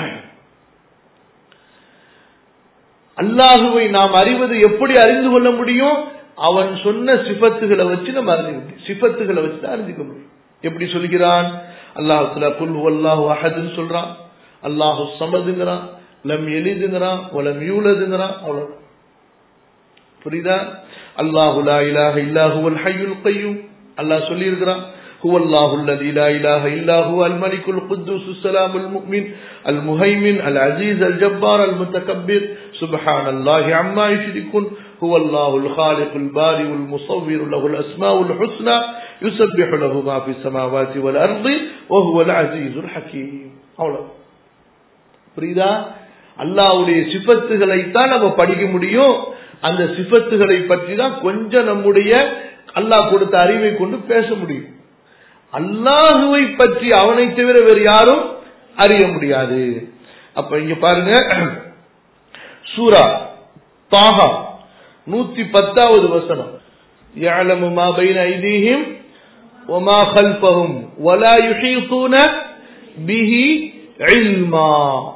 அல்லாஹுவை நாம் அறிவது எப்படி அறிந்து கொள்ள முடியும் அவன் சொன்ன சிபத்துகளை வச்சு நம்ம அறிஞ்சு முடியும் சிபத்துகளை வச்சு தான் அறிஞ்சுக்க முடியும் எப்படி சொல்கிறான் அல்லாஹுல குல் அல்லாஹு அஹதுன்னு சொல்றான் அல்லாஹு சமதுங்கிறான் லம் எளிதுங்கிறான் உலம் யூலதுங்கிறான் அவ்வளவு புரியுதா அல்லாஹு லா இலாஹ இல்லாஹுவல் ஹய்யுல் கையும் அல்லாஹ் சொல்லி இருக்கிறான் هو الله الذي لا إله إلا هو الملك القدوس السلام المؤمن المهيمن العزيز الجبار المتكبر سبحان الله عما يشركون هو الله الخالق البارئ المصور له الأسماء الحسنى يسبح له ما في السماوات والأرض وهو العزيز الحكيم அவ்வளவு புரியுதா அல்லாவுடைய சிபத்துகளைத்தான் நம்ம படிக்க முடியும் அந்த சிபத்துகளை பற்றி தான் கொஞ்சம் நம்முடைய அல்லாஹ் கொடுத்த அறிவை கொண்டு பேச முடியும் அல்லாஹுவை பற்றி அவனை தவிர வேறு யாரும் அறிய முடியாது அப்ப இங்க பாருங்க சூரா தாகா நூத்தி பத்தாவது வசனம் يعلم ما بين أيديهم وما خلفهم ولا يحيطون به علما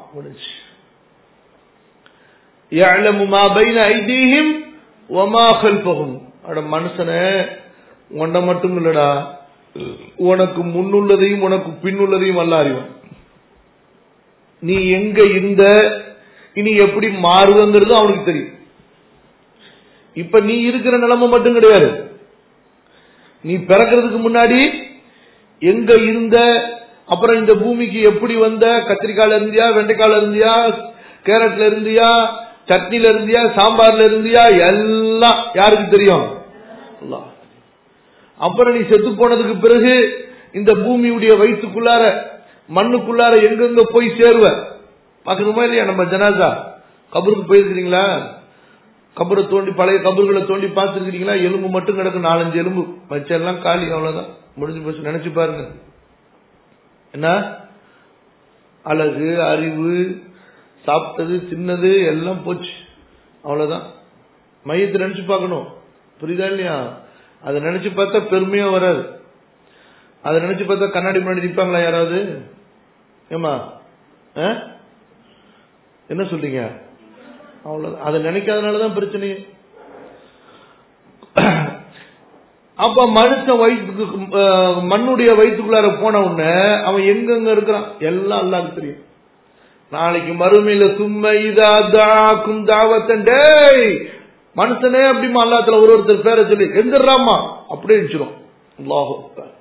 يعلم ما بين أيديهم وما خلفهم அட மனுஷனே உன்னை மட்டும் இல்லடா உனக்கு முன்னுள்ளதையும் உனக்கு பின்னுள்ளதையும் அல்ல அறிவான் நீ எங்க இருந்த இனி எப்படி மாறுவங்கிறது அவனுக்கு தெரியும் இப்ப நீ இருக்கிற நிலைமை மட்டும் கிடையாது நீ பிறக்கிறதுக்கு முன்னாடி எங்க இருந்த அப்புறம் இந்த பூமிக்கு எப்படி வந்த கத்திரிக்கால இருந்தியா வெண்டைக்கால இருந்தியா கேரட்ல இருந்தியா சட்னில இருந்தியா சாம்பார்ல இருந்தியா எல்லாம் யாருக்கு தெரியும் அப்புறம் நீ செத்து போனதுக்கு பிறகு இந்த பூமியுடைய வயிற்றுக்குள்ளார மண்ணுக்குள்ளார எங்கெங்க போய் சேருவ பாக்கணுமா இல்லையா நம்ம ஜனாசா கபருக்கு போயிருக்கிறீங்களா கபரை தோண்டி பழைய கபர்களை தோண்டி பார்த்துருக்கீங்களா எலும்பு மட்டும் கிடக்கு நாலஞ்சு எலும்பு மச்செல்லாம் காலி அவ்வளவுதான் முடிஞ்சு போச்சு நினைச்சு பாருங்க என்ன அழகு அறிவு சாப்பிட்டது சின்னது எல்லாம் போச்சு அவ்வளவுதான் மையத்தை நினைச்சு பார்க்கணும் புரியுதா இல்லையா அதை நினைச்சு பார்த்தா பெருமையா வராது அதை நினைச்சு பார்த்தா கண்ணாடி முன்னாடி நிற்பாங்களா யாராவது ஏமா என்ன சொல்றீங்க அவ்வளவு அதை நினைக்காதனாலதான் பிரச்சனையே அப்ப மனுஷன் வயிற்றுக்கு மண்ணுடைய வயிற்றுக்குள்ளார போன உடனே அவன் எங்கெங்க இருக்கிறான் எல்லாம் அல்லாக்கு தெரியும் நாளைக்கு மறுமையில சும்ம இதா தாக்கும் தாவத்தன் டேய் மனுஷனே அப்படிமா அல்லாத்துல ஒரு ஒருத்தர் பேரை சொல்லி எந்திராமா அப்படியே இருந்துச்சிடும் அல்லாஹு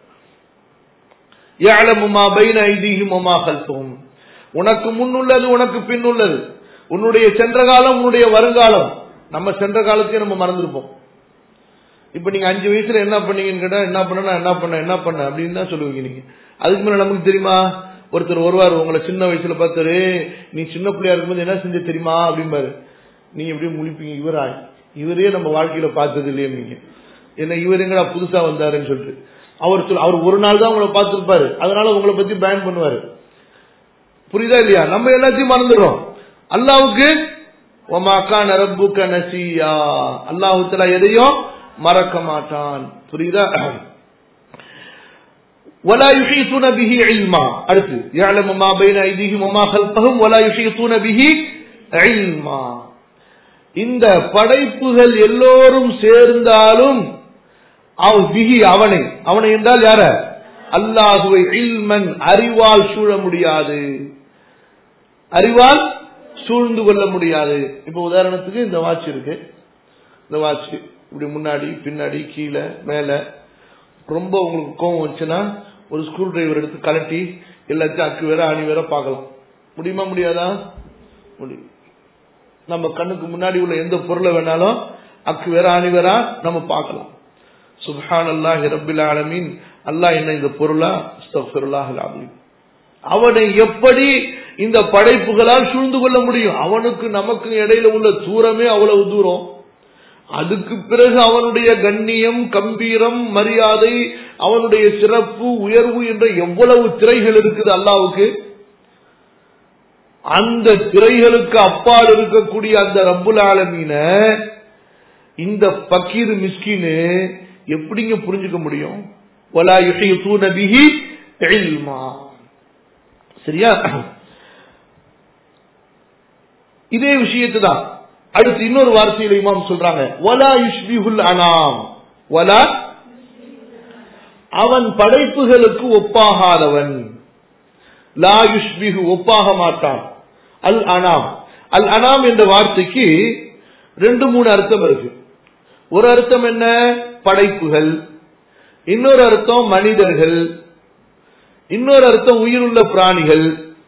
ஏழமுமா பைன ஐதீகமுமா கல்பம் உனக்கு முன்னுள்ளது உனக்கு பின்னுள்ளது உன்னுடைய சென்ற காலம் உன்னுடைய வருங்காலம் நம்ம சென்ற காலத்தையும் நம்ம மறந்துருப்போம் இப்ப நீங்க அஞ்சு வயசுல என்ன பண்ணீங்கன்னு கேட்டா என்ன பண்ண என்ன பண்ண என்ன பண்ண அப்படின்னு தான் சொல்லுவீங்க நீங்க அதுக்கு மேல நமக்கு தெரியுமா ஒருத்தர் வருவார் உங்களை சின்ன வயசுல பார்த்தாரு நீ சின்ன பிள்ளையா இருக்கும்போது என்ன செஞ்ச தெரியுமா அப்படிம்பாரு நீங்க எப்படி முழிப்பீங்க இவரா இவரே நம்ம வாழ்க்கையில பார்த்தது இல்லையே நீங்க என்ன இவர் எங்கடா புதுசா வந்தாருன்னு சொல்லிட்டு அவர் சொல் அவர் ஒரு நாள் தான் உங்களை பார்த்துருப்பாரு அதனால உங்களை பத்தி பயன் பண்ணுவாரு புரியுதா இல்லையா நம்ம எல்லாத்தையும் மறந்துடுறோம் அல்லாவுக்கு ஒமாக்கா நரப்புக்க நசியா அல்லாஹுத்தலா எதையும் மறக்க மாட்டான் புரியுதா ولا يحيطون به علما அடுத்து يعلم ما بين ايديهم وما خلفهم ولا يحيطون به علما இந்த படைப்புகள் எல்லோரும் சேர்ந்தாலும் அவ் பிஹி அவனை அவனை என்றால் யார அல்லாஹுவை இல்மன் அறிவால் சூழ முடியாது அறிவால் சூழ்ந்து கொள்ள முடியாது இப்ப உதாரணத்துக்கு இந்த வாட்ச் இருக்கு இந்த வாட்ச் இப்படி முன்னாடி பின்னாடி கீழே மேல ரொம்ப உங்களுக்கு கோவம் வந்துச்சுன்னா ஒரு ஸ்க்ரூ டிரைவர் எடுத்து கலட்டி எல்லாத்தையும் அக்கு வேற அணி வேற பார்க்கலாம் முடியுமா முடியாதா முடியும் நம்ம கண்ணுக்கு முன்னாடி உள்ள எந்த பொருளை வேணாலும் அக்கு வேற அணி வேற நம்ம பார்க்கலாம் சுப்ஹான் அல்லாஹ் ரபில் ஆலமீன் அல்லாஹ் என்ன இந்த பொருளா அஸ்தக்ஃபிருல்லாஹ் அலீம் அவனை எப்படி இந்த படைப்புகளால் சூழ்ந்து கொள்ள முடியும் அவனுக்கு நமக்கு இடையில உள்ள தூரமே அவ்வளவு தூரம் அதுக்கு பிறகு அவனுடைய கண்ணியம் கம்பீரம் மரியாதை அவனுடைய சிறப்பு உயர்வு என்ற எவ்வளவு திரைகள் இருக்குது அல்லாவுக்கு அந்த திரைகளுக்கு அப்பால் இருக்கக்கூடிய அந்த ரப்புல் ஆலமீன இந்த பக்கீர் மிஸ்கின்னு எப்படிங்க புரிஞ்சுக்க முடியும் வலா யுஹீதூன பிஹி இல்மா சரியா இதே விஷயத்தை தான் அடுத்து இன்னொரு வார்த்தையில இமாம் சொல்றாங்க வலா யுஷ்பிஹுல் அனாம் வலா அவன் படைப்புகளுக்கு ஒப்பாகாதவன் லா யுஷ்பிஹு ஒப்பாக மாட்டான் அல் அனாம் அல் அனாம் என்ற வார்த்தைக்கு ரெண்டு மூணு அர்த்தம் இருக்கு ஒரு அர்த்தம் என்ன படைப்புகள் இன்னொரு அர்த்தம் மனிதர்கள் இன்னொரு அர்த்தம் உயிருள்ள பிராணிகள்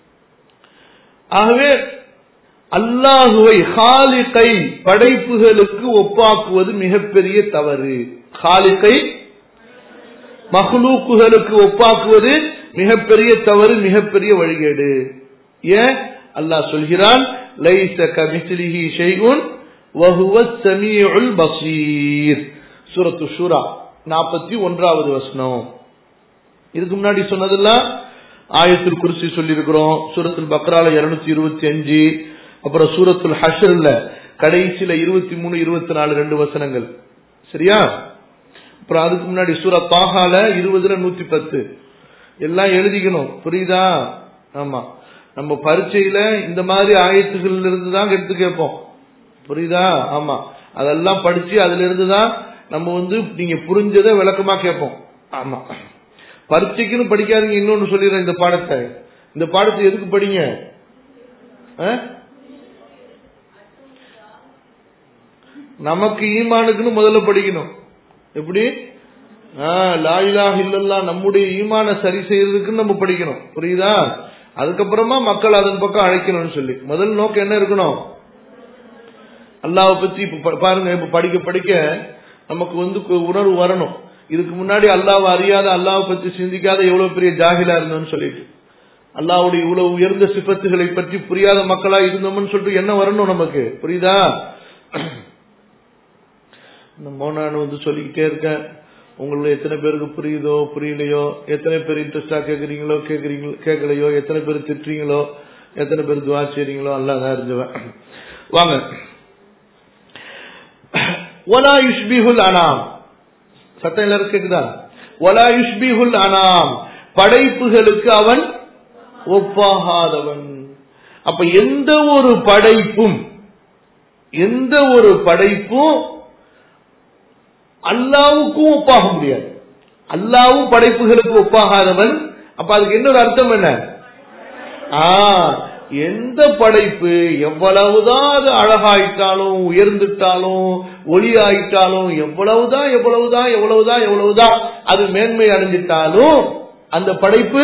ஆகவே அல்லாஹுவை ஹாலிகை படைப்புகளுக்கு ஒப்பாக்குவது மிகப்பெரிய தவறு ஹாலிகை மஹ்லூக்குகளுக்கு ஒப்பாக்குவது மிகப்பெரிய தவறு மிகப்பெரிய வழிகேடு ஏன் அல்லாஹ் சொல்கிறான் லைஸ கமிஸ்லிஹி ஷைஉன் வஹுவ ஸமீஉல் பஸீர் சூரத்து ஷூரா 41வது வசனம் இதுக்கு முன்னாடி சொன்னதெல்லாம் ஆயத்துல் குர்சி சொல்லியிருக்கிறோம் சூரத்துல் பக்ரால இருநூத்தி இருபத்தி அஞ்சு அப்புறம் சூரத்துல் ஹஷர்ல கடைசியில இருபத்தி மூணு இருபத்தி நாலு ரெண்டு வசனங்கள் சரியா அப்புறம் அதுக்கு முன்னாடி சூர பாகால இருபதுல நூத்தி பத்து எல்லாம் எழுதிக்கணும் புரியுதா ஆமா நம்ம பரீட்சையில இந்த மாதிரி ஆயத்துகள் இருந்து தான் எடுத்து கேட்போம் புரியுதா ஆமா அதெல்லாம் படிச்சு அதுல இருந்து தான் நம்ம வந்து நீங்க புரிஞ்சதை விளக்கமா கேட்போம் ஆமா பரீட்சைக்குன்னு படிக்காதீங்க இன்னொன்னு சொல்லிடுறேன் இந்த பாடத்தை இந்த பாடத்தை எதுக்கு படிங்க ஆ? நமக்கு ஈமானுக்குன்னு முதல்ல படிக்கணும் எப்படி லாயிலாக இல்லல்லா நம்முடைய ஈமான சரி செய்யறதுக்குன்னு நம்ம படிக்கணும் புரியுதா அதுக்கப்புறமா மக்கள் அதன் பக்கம் அழைக்கணும்னு சொல்லி முதல் நோக்கம் என்ன இருக்கணும் அல்லாவை பத்தி இப்ப பா- பாருங்க இப்ப படிக்க படிக்க நமக்கு வந்து கு- உணர்வு வரணும் இதுக்கு முன்னாடி அல்லாவை அறியாத அல்லாவை பத்தி சிந்திக்காத எவ்வளவு பெரிய ஜாகிலா இருந்தோம்னு சொல்லிட்டு அல்லாவுடைய இவ்வளவு உயர்ந்த சிபத்துகளை பற்றி புரியாத மக்களா இருந்தோம்னு சொல்லிட்டு என்ன வரணும் நமக்கு புரியுதா இந்த மௌனானு வந்து சொல்லிக்கிட்டே இருக்கேன் உங்கள எத்தனை பேருக்கு புரியுதோ புரியலையோ எத்தனை பேர் இன்ட்ரெஸ்டா கேக்குறீங்களோ கேக்குறீங்களோ கேட்கலையோ எத்தனை பேர் திட்டுறீங்களோ எத்தனை பேர் துவா செய்றீங்களோ எல்லாம் தான் இருந்துவேன் வாங்க ஒலா யுஷ்பிஹுல் அனாம் சத்தம் எல்லாரும் கேக்குதா ஒலா யுஷ்பிஹுல் அனாம் படைப்புகளுக்கு அவன் ஒப்பாகாதவன் அப்ப எந்த ஒரு படைப்பும் எந்த ஒரு படைப்பும் அல்லாவுக்கும் ஒப்பாக முடியாது அல்லாவும் படைப்புகளுக்கு ஒப்பாகாதவன் அப்ப அதுக்கு இன்னொரு அர்த்தம் என்ன ஆ, எந்த படைப்பு எவ்வளவுதான் அது அழகாயிட்டாலும் உயர்ந்துட்டாலும் ஒளி ஆயிட்டாலும் எவ்வளவுதான் எவ்வளவுதான் எவ்வளவுதான் எவ்வளவுதான் அது மேன்மை அடைஞ்சிட்டாலும் அந்த படைப்பு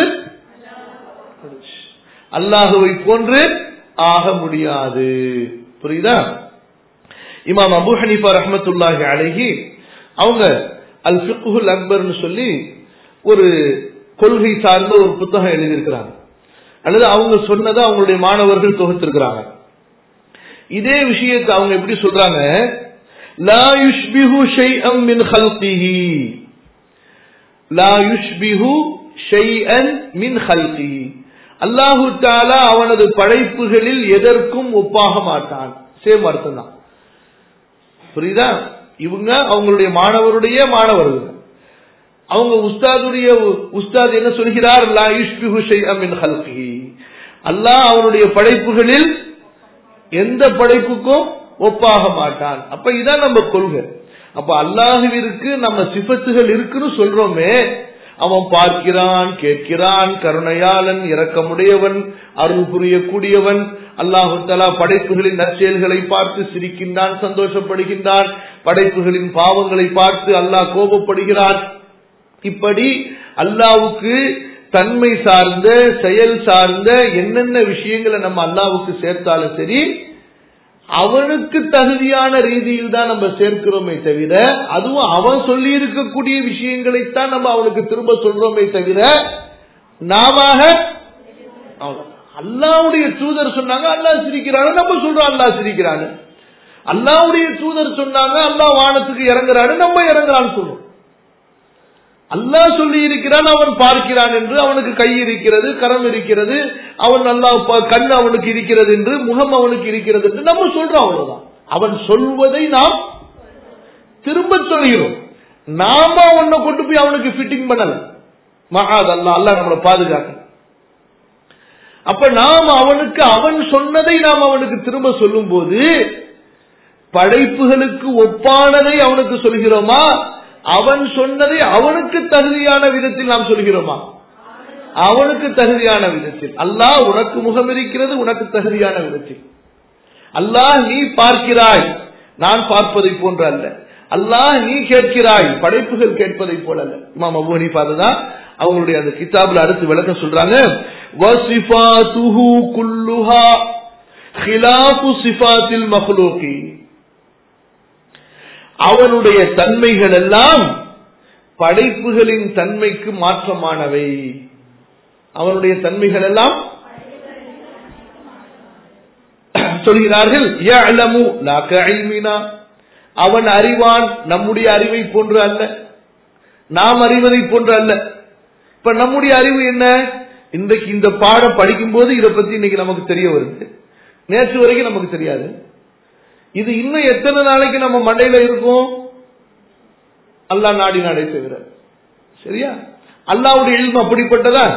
அல்லாஹுவை போன்று ஆக முடியாது புரியுதா இமாம் அபு ஹனீஃபா ரஹ்மத்துல்லாஹி அலைஹி அவங்க அல் ஃபிக்ஹுல் அக்பர்னு சொல்லி ஒரு கொள்கை சார்ந்த ஒரு புத்தகம் எழுதியிருக்கிறாங்க அல்லது அவங்க சொன்னதை அவங்களுடைய மாணவர்கள் தொகுத்திருக்கிறாங்க இதே விஷயத்தை அவங்க எப்படி சொல்றாங்க லா யுஷ்பிஹு ஷைஅம் மின் ஹல்கிஹி லா யுஷ்பிஹு ஷைஅன் மின் ஹல்கிஹி அல்லாஹு தாலா அவனது படைப்புகளில் எதற்கும் ஒப்பாக மாட்டான் சேம் அர்த்தம் தான் புரியுதா இவங்க அவங்களுடைய மாணவருடைய மாணவர்கள் அவங்க உஸ்தாதுடைய உஸ்தாத் என்ன சொல்கிறார் லா யுஷ்பிஹு ஷைஅம் மின் ஹல்கிஹி அல்லாஹ் அவனுடைய படைப்புகளில் எந்த படைப்புக்கும் ஒப்பாக மாட்டான் அப்ப இதான் நம்ம கொள்கை அப்ப அல்லாஹுவிற்கு நம்ம சிபத்துகள் இருக்குன்னு சொல்றோமே அவன் பார்க்கிறான் கேட்கிறான் கருணையாளன் இரக்கமுடையவன் அருள் புரியக்கூடியவன் அல்லாஹு தலா படைப்புகளின் நற்செயல்களை பார்த்து சிரிக்கின்றான் சந்தோஷப்படுகின்றான் படைப்புகளின் பாவங்களை பார்த்து அல்லாஹ் கோபப்படுகிறான் இப்படி அல்லாவுக்கு தன்மை சார்ந்த செயல் சார்ந்த என்னென்ன விஷயங்களை நம்ம அல்லாவுக்கு சேர்த்தாலும் சரி அவனுக்கு தகுதியான ரீதியில் தான் நம்ம சேர்க்கிறோமே தவிர அதுவும் அவன் சொல்லி இருக்கக்கூடிய விஷயங்களைத்தான் நம்ம அவனுக்கு திரும்ப சொல்றோமே தவிர நாம அல்லாவுடைய தூதர் சொன்னாங்க அல்லாஹ் சிரிக்கிறாங்க நம்ம சொல்றோம் அல்லாஹ் சிரிக்கிறாங்க அல்லாவுடைய தூதர் சொன்னாங்க அல்லாஹ் வானத்துக்கு இறங்குறாரு நம்ம இறங்குறான்னு சொல்றோம் அல்லாஹ் சொல்லி இருக்கிறான் அவன் பார்க்கிறான் என்று அவனுக்கு கை இருக்கிறது கரம் இருக்கிறது அவன் நல்லா கண் அவனுக்கு இருக்கிறது என்று முகம் அவனுக்கு இருக்கிறது என்று நம்ம சொல்றோம் அவ்வளவுதான் அவன் சொல்வதை நாம் திரும்ப சொல்கிறோம் நாம அவனை கொண்டு போய் அவனுக்கு ஃபிட்டிங் பண்ணல மகாத் அல்லா அல்ல நம்மளை பாதுகாக்க அப்ப நாம் அவனுக்கு அவன் சொன்னதை நாம் அவனுக்கு திரும்ப சொல்லும் போது படைப்புகளுக்கு ஒப்பானதை அவனுக்கு சொல்கிறோமா அவன் சொன்னதை அவனுக்கு தகுதியான விதத்தில் நாம் சொல்கிறோமா அவனுக்கு தகுதியான விதத்தில் அல்லாஹ் உனக்கு முகம் இருக்கிறது உனக்கு தகுதியான விதத்தில் அல்லாஹ் நீ பார்க்கிறாய் நான் பார்ப்பதை போன்ற அல்ல அல்லாஹ் நீ கேட்கிறாய் படைப்புகள் கேட்பதை போல அல்ல இமாம் அபு ஹனீஃபா தான் அவங்களுடைய அந்த கிதாபுல அடுத்து விளக்க சொல்றாங்க வசிஃபாத்துஹு குல்லுஹா ஹிலாஃபு சிஃபாத்தில் மஹ்லூகி அவனுடைய தன்மைகள் எல்லாம் படைப்புகளின் தன்மைக்கு மாற்றமானவை அவனுடைய தன்மைகள் எல்லாம் சொல்கிறார்கள் அவன் அறிவான் நம்முடைய அறிவை போன்று அல்ல நாம் அறிவதை போன்று அல்ல இப்ப நம்முடைய அறிவு என்ன இன்றைக்கு இந்த பாடம் படிக்கும் போது இதை பத்தி இன்னைக்கு நமக்கு தெரிய வருது நேற்று வரைக்கும் நமக்கு தெரியாது இது இன்னும் எத்தனை நாளைக்கு நம்ம மண்டையில இருக்கும் அல்லா நாடி நாடை தவிர சரியா அல்லாவுடைய இல்மு அப்படிப்பட்டதா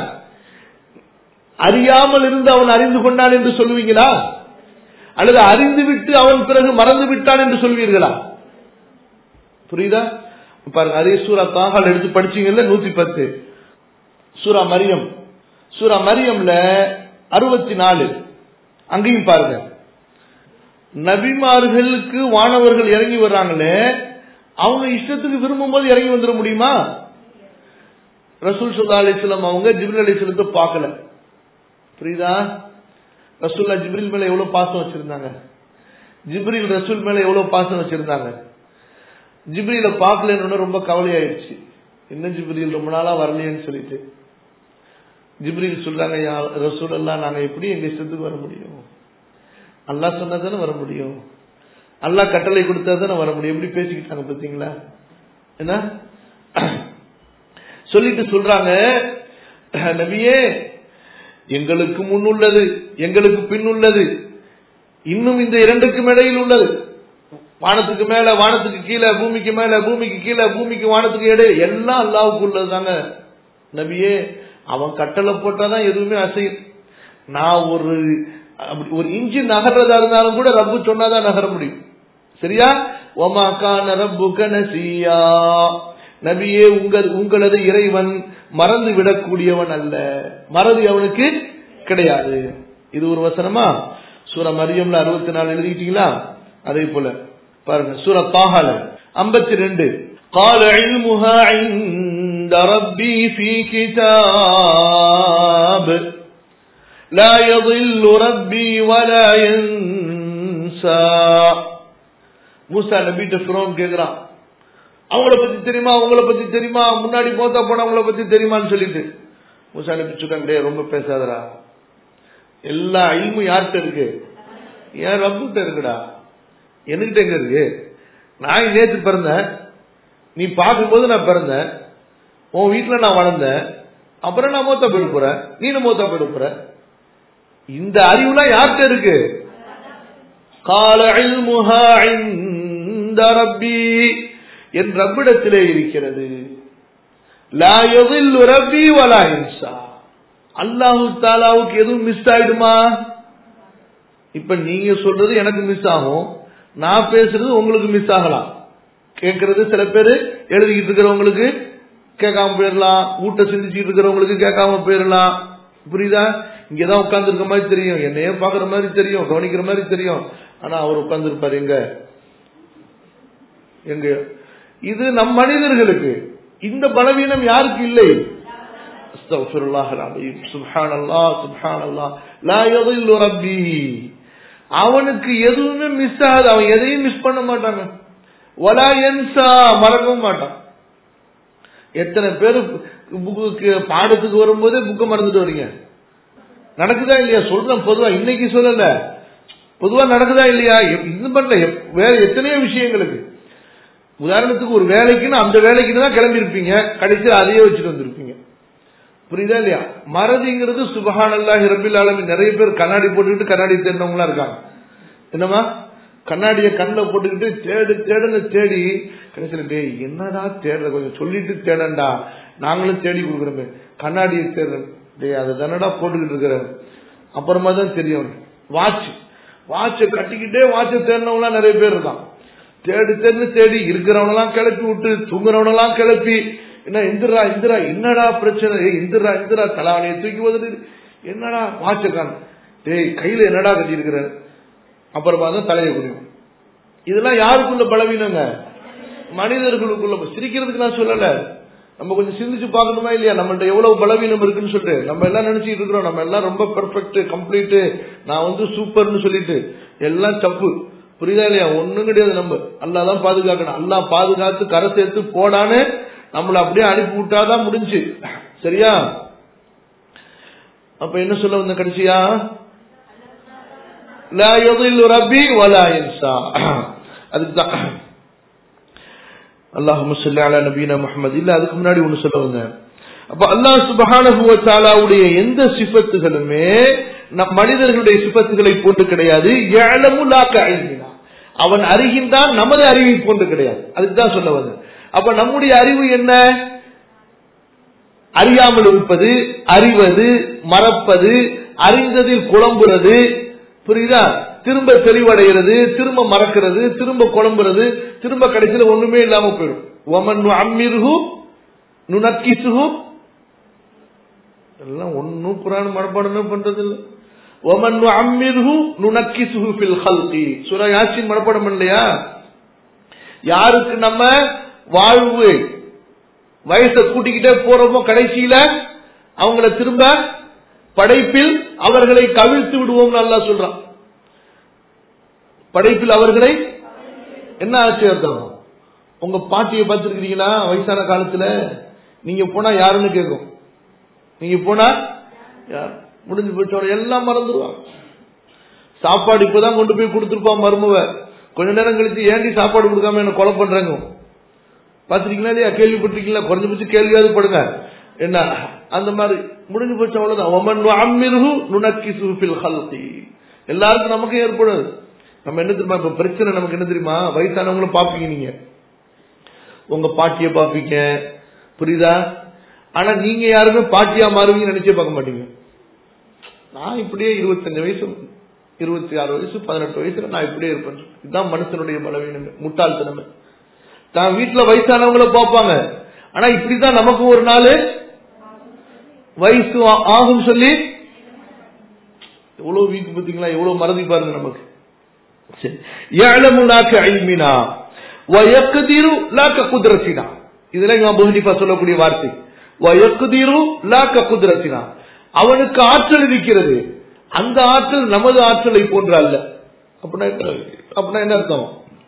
அறியாமல் இருந்து அவன் அறிந்து கொண்டான் என்று சொல்லுவீங்களா அல்லது அறிந்து விட்டு அவன் பிறகு மறந்து விட்டான் என்று சொல்வீர்களா புரியுதா பாருங்க அதே சூரா தாகால் எடுத்து படிச்சீங்கல்ல நூத்தி பத்து சூரா மரியம் சூரா மரியம்ல அறுபத்தி நாலு அங்கேயும் பாருங்க நபிமார்களுக்கு வானவர்கள் இறங்கி வர்றாங்களே அவங்க இஷ்டத்துக்கு விரும்பும் போது இறங்கி வந்துட முடியுமா ரசூல் சுல்லா அலிஸ்லாம் அவங்க ஜிப்ரில் அலிஸ்லத்தை பார்க்கல புரியுதா ரசூல்லா ஜிப்ரில் மேல எவ்வளவு பாசம் வச்சிருந்தாங்க ஜிப்ரில் ரசூல் மேல எவ்வளவு பாசம் வச்சிருந்தாங்க ஜிப்ரில பார்க்கலன்னு ரொம்ப கவலையாயிடுச்சு என்ன ஜிப்ரில் ரொம்ப நாளா வரலையேன்னு சொல்லிட்டு ஜிப்ரில் சொல்றாங்க ரசூல் எல்லாம் நாங்க எப்படி எங்க இஷ்டத்துக்கு வர முடியும் அல்லா சொன்னா தானே வர முடியும் அல்லா கட்டளை கொடுத்தா தானே வர முடியும் எப்படி பேசிக்கிட்டாங்க பாத்தீங்களா என்ன சொல்லிட்டு சொல்றாங்க நபியே எங்களுக்கு முன் உள்ளது எங்களுக்கு பின் உள்ளது இன்னும் இந்த இரண்டுக்கும் இடையில் உள்ளது வானத்துக்கு மேல வானத்துக்கு கீழே பூமிக்கு மேல பூமிக்கு கீழே பூமிக்கு வானத்துக்கு இடையே எல்லாம் அல்லாவுக்கு உள்ளது தாங்க நபியே அவன் கட்டளை போட்டாதான் எதுவுமே அசையும் நான் ஒரு அப்படி ஒரு இன்ச்சு நகர்றதா இருந்தாலும் கூட ரப்பு சொன்னாதான் நகர முடியும் சரியா ஒமா கான ரப்பு கனசியா நபியே உங்கள் உங்களது இறைவன் மறந்து விடக்கூடியவன் அல்ல மறதி அவனுக்கு கிடையாது இது ஒரு வசனமா சூர மரியம்ல அறுபத்தி நாலு எழுதிக்கிட்டீங்களா அதே போல பாருங்க சூர தாகால ஐம்பத்தி ரெண்டு قال علمها عند ربي في كتاب لا يضل ربي ولا ينسى மூசா நபிட்ட ஃபிரோன் கேக்குறான் அவங்கள பத்தி தெரியுமா அவங்கள பத்தி தெரியுமா முன்னாடி போத்தா போனவங்கள பத்தி தெரியுமான்னு சொல்லிட்டு மூசா நபி சொல்றாங்க ரொம்ப பேசாதடா எல்லா அழிமும் யார்கிட்ட இருக்கு என் ரப்புகிட்ட இருக்குடா என்கிட்ட எங்க இருக்கு நான் நேற்று பிறந்தேன் நீ பார்க்கும்போது நான் பிறந்தேன் உன் வீட்டுல நான் வளர்ந்தேன் அப்புறம் நான் மூத்தா போயிட போறேன் நீனும் மூத்தா போயிட போற இந்த அறிவுலாம் யார்கிட்ட இருக்கு கால இந்த ரப்பி என் ரப்பிடத்திலே இருக்கிறது லா யதில்லு ரப்பி வலா இன்சா அல்லாஹு தாலாவுக்கு எதுவும் மிஸ் ஆயிடுமா இப்ப நீங்க சொல்றது எனக்கு மிஸ் ஆகும் நான் பேசுறது உங்களுக்கு மிஸ் ஆகலாம் கேட்கறது சில பேர் எழுதிக்கிட்டு இருக்கிறவங்களுக்கு கேட்காம போயிடலாம் ஊட்ட சிந்திச்சுட்டு இருக்கிறவங்களுக்கு கேட்காம போயிடலாம் புரியுதா இங்கதான் உட்கார்ந்து இருக்க மாதிரி தெரியும் என்னையே பாக்குற மாதிரி தெரியும் கவனிக்கிற மாதிரி தெரியும் ஆனா அவர் உட்கார்ந்து இருப்பாரு எங்க எங்க இது நம் மனிதர்களுக்கு இந்த பலவீனம் யாருக்கு இல்லை அஸ்தக்ஃபிருல்லாஹ் அல்-அலீம். சுப்ஹானல்லாஹ் சுப்ஹானல்லாஹ் லா யதில்லு ரப்பி அவனுக்கு எதுவுமே மிஸ் ஆகாது அவன் எதையும் மிஸ் பண்ண மாட்டாங்க வலா யன்சா மறக்கவும் மாட்டான் எத்தனை பேர் புக்கு பாடத்துக்கு வரும்போது புக்கை மறந்துட்டு வரீங்க நடக்குதா இல்லையா சொல்றேன் பொதுவா இன்னைக்கு சொல்லல பொதுவா நடக்குதா இல்லையா எப்- இது பண்ணல எப்- வேற எத்தனையோ விஷயங்களுக்கு உதாரணத்துக்கு ஒரு வேலைக்குன்னு அந்த வேலைக்கு தான் கிளம்பி இருப்பீங்க கடைசியில் அதையே வச்சுட்டு வந்திருப்பீங்க புரியுதா இல்லையா மறதிங்கிறது சுபஹானல்லாஹி ரபில் ஆலமீன் நிறைய பேர் கண்ணாடி போட்டுக்கிட்டு கண்ணாடி தேடினவங்களா இருக்காங்க என்னமா கண்ணாடியை கண்ணில் போட்டுக்கிட்டு தேடு தேடுன்னு தேடி கடைசியில் டேய் என்னடா தேடுற கொஞ்சம் சொல்லிட்டு தேடண்டா நாங்களும் தேடி கொடுக்குறோமே கண்ணாடியை தேடுறேன் டேய் அதை தானடா போட்டுக்கிட்டு இருக்கிறேன் அப்புறமா தான் தெரியும் வாட்ச் வாட்சை கட்டிக்கிட்டே வாட்சை தேடினவங்களாம் நிறைய பேர் இருக்கான் தேடி தேடி தேடி இருக்கிறவனெல்லாம் கிளப்பி விட்டு தூங்குறவனெல்லாம் கிளப்பி என்ன இந்திரா இந்திரா என்னடா பிரச்சனை ஏய், இந்திரா இந்திரா தலாவணியை தூக்கி வந்து என்னடா வாட்சை காணும் டேய் கையில என்னடா கட்டி இருக்கிற அப்புறமா தான் தலையை குடிக்கும் இதெல்லாம் யாருக்குள்ள பலவீனங்க மனிதர்களுக்குள்ள சிரிக்கிறதுக்கு நான் சொல்லல நம்ம கொஞ்சம் சிந்திச்சு பார்க்கணுமா இல்லையா நம்மள்ட்ட எவ்வளவு பலவீனம் இருக்குன்னு சொல்லிட்டு நம்ம எல்லாம் நினைச்சிட்டு இருக்கிறோம் நம்ம எல்லாம் ரொம்ப பெர்ஃபெக்ட் கம்ப்ளீட் நான் வந்து சூப்பர்னு சொல்லிட்டு எல்லாம் தப்பு புரியுதா இல்லையா ஒண்ணும் கிடையாது நம்ம அல்லா தான் பாதுகாக்கணும் அல்லாஹ் பாதுகாத்து கரை சேர்த்து போடான்னு நம்மள அப்படியே அனுப்பி விட்டாதான் முடிஞ்சு சரியா அப்ப என்ன சொல்ல வந்த கடைசியா லா யதில்லு ரப்பி வலா யன்சா அதுதான் அல்லாஹும்ம ஸல்லி அலா நபியினா முஹம்மது இல்ல அதுக்கு முன்னாடி ஒன்னு சொல்ல வந்தேன் அப்ப அல்லாஹ் சுப்ஹானஹு வ தஆலாவுடைய எந்த சிஃபத்துகளுமே நம் மனிதர்களுடைய சிஃபத்துகளை போன்று கிடையாது யஅலமு லா கஇல்மினா அவன் அறிகின்றான் நமது அறிவை போன்று கிடையாது அதுக்கு தான் சொல்ல வந்தேன் அப்ப நம்முடைய அறிவு என்ன அறியாமல் இருப்பது அறிவது மறப்பது அறிந்ததில் குழம்புறது புரியுதா திரும்ப தெளிவடைகிறது திரும்ப மறக்கிறது திரும்ப குழம்புறது திரும்ப கடைசியில ஒண்ணுமே இல்லாம போயிடும் ஒமன் அம்மிருகு நுணக்கிசுகு எல்லாம் ஒன்னும் குரான் மனப்பாடமே பண்றது இல்ல ஒமன் அம்மிருகு நுணக்கிசுகு ஃபில் ஹல்கி சுரா யாசின் மனப்பாடம் இல்லையா யாருக்கு நம்ம வாழ்வு வயசை கூட்டிக்கிட்டே போறோமோ கடைசியில அவங்கள திரும்ப படைப்பில் அவர்களை கவிழ்த்து விடுவோம் நல்லா சொல்றான் படைப்பில் அவர்களை என்ன ஆச்சு அர்த்தம் உங்க பாட்டியை பார்த்துருக்கீங்களா வயசான காலத்துல நீங்க போனா யாருன்னு கேட்கும் நீங்க போனா யார் முடிஞ்சு போச்சோட எல்லாம் மறந்துடுவாங்க சாப்பாடு இப்பதான் கொண்டு போய் கொடுத்துருப்பான் மருமவ கொஞ்ச நேரம் கழிச்சு ஏண்டி சாப்பாடு கொடுக்காம என்ன கொலை பண்றாங்க பாத்திருக்கீங்களா இல்லையா கேள்விப்பட்டிருக்கீங்களா குறைஞ்சபட்சம் கேள்வியாவது படுங்க என்ன அந்த மாதிரி முடிஞ்சு போச்சு அவ்வளவுதான் ஒமன் அம்மிருகு நுணக்கி சுபில் ஹல்கி எல்லாருக்கும் நமக்கு ஏற்படாது நம்ம என்ன தெரியுமா இப்ப பிரச்சனை நமக்கு என்ன தெரியுமா வயசானவங்களும் பாப்பீங்க நீங்க உங்க பாட்டிய பாப்பீங்க புரியுதா ஆனா நீங்க யாருமே பாட்டியா மாறுவீங்கன்னு நினைச்சே பார்க்க மாட்டீங்க நான் இப்படியே இருபத்தஞ்சு வயசு இருபத்தி ஆறு வயசு பதினெட்டு வயசுல நான் இப்படியே இருப்பேன் இதுதான் மனுஷனுடைய பலவீனங்க முட்டாள்தனமே தான் வீட்டுல வயசானவங்கள பார்ப்பாங்க ஆனா இப்படிதான் நமக்கு ஒரு நாள் வயசு ஆ- ஆகும் சொல்லி எவ்வளவு வீக்கு பார்த்தீங்களா எவ்வளவு மறதி பாருங்க நமக்கு சரி. يعلم لك علمنا ويقدر لك قدرتنا இதுல இமாம் அபூ ஹனீஃபா சொல்லக்கூடிய வார்த்தை ويقدر لك قدرتنا அவனுக்கு ஆற்றல் இருக்கிறது அந்த ஆற்றல் நமது ஆற்றலை போன்ற அல்ல அப்படின்னா என்ன அப்படின்னா என்ன அர்த்தம்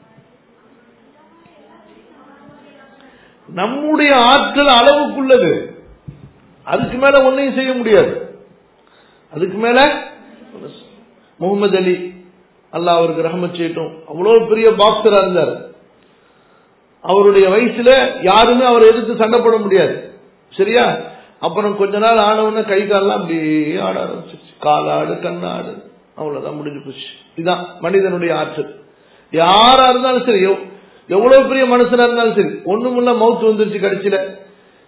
நம்முடைய ஆற்றல் அளவுக்குள்ளது அதுக்கு மேல ஒன்னையும் செய்ய முடியாது அதுக்கு மேல முகமது அலி அல்லாஹ் அவருக்கு ரஹமத் செய்யட்டும் அவ்வளவு பெரிய பாக்ஸரா இருந்தார் அவருடைய வயசுல யாருமே அவரை எதிர்த்து சண்டை போட முடியாது சரியா அப்புறம் கொஞ்ச நாள் ஆனவன கை காலெல்லாம் அப்படியே ஆட ஆரம்பிச்சிருச்சு காலாடு கண்ணாடு அவ்வளவுதான் முடிஞ்சு போச்சு இதுதான் மனிதனுடைய ஆற்றல் யாரா இருந்தாலும் சரி எவ்- எவ்வளவு பெரிய மனுஷனா இருந்தாலும் சரி ஒண்ணுமுள்ள மவுத்து வந்துருச்சு கடைசியில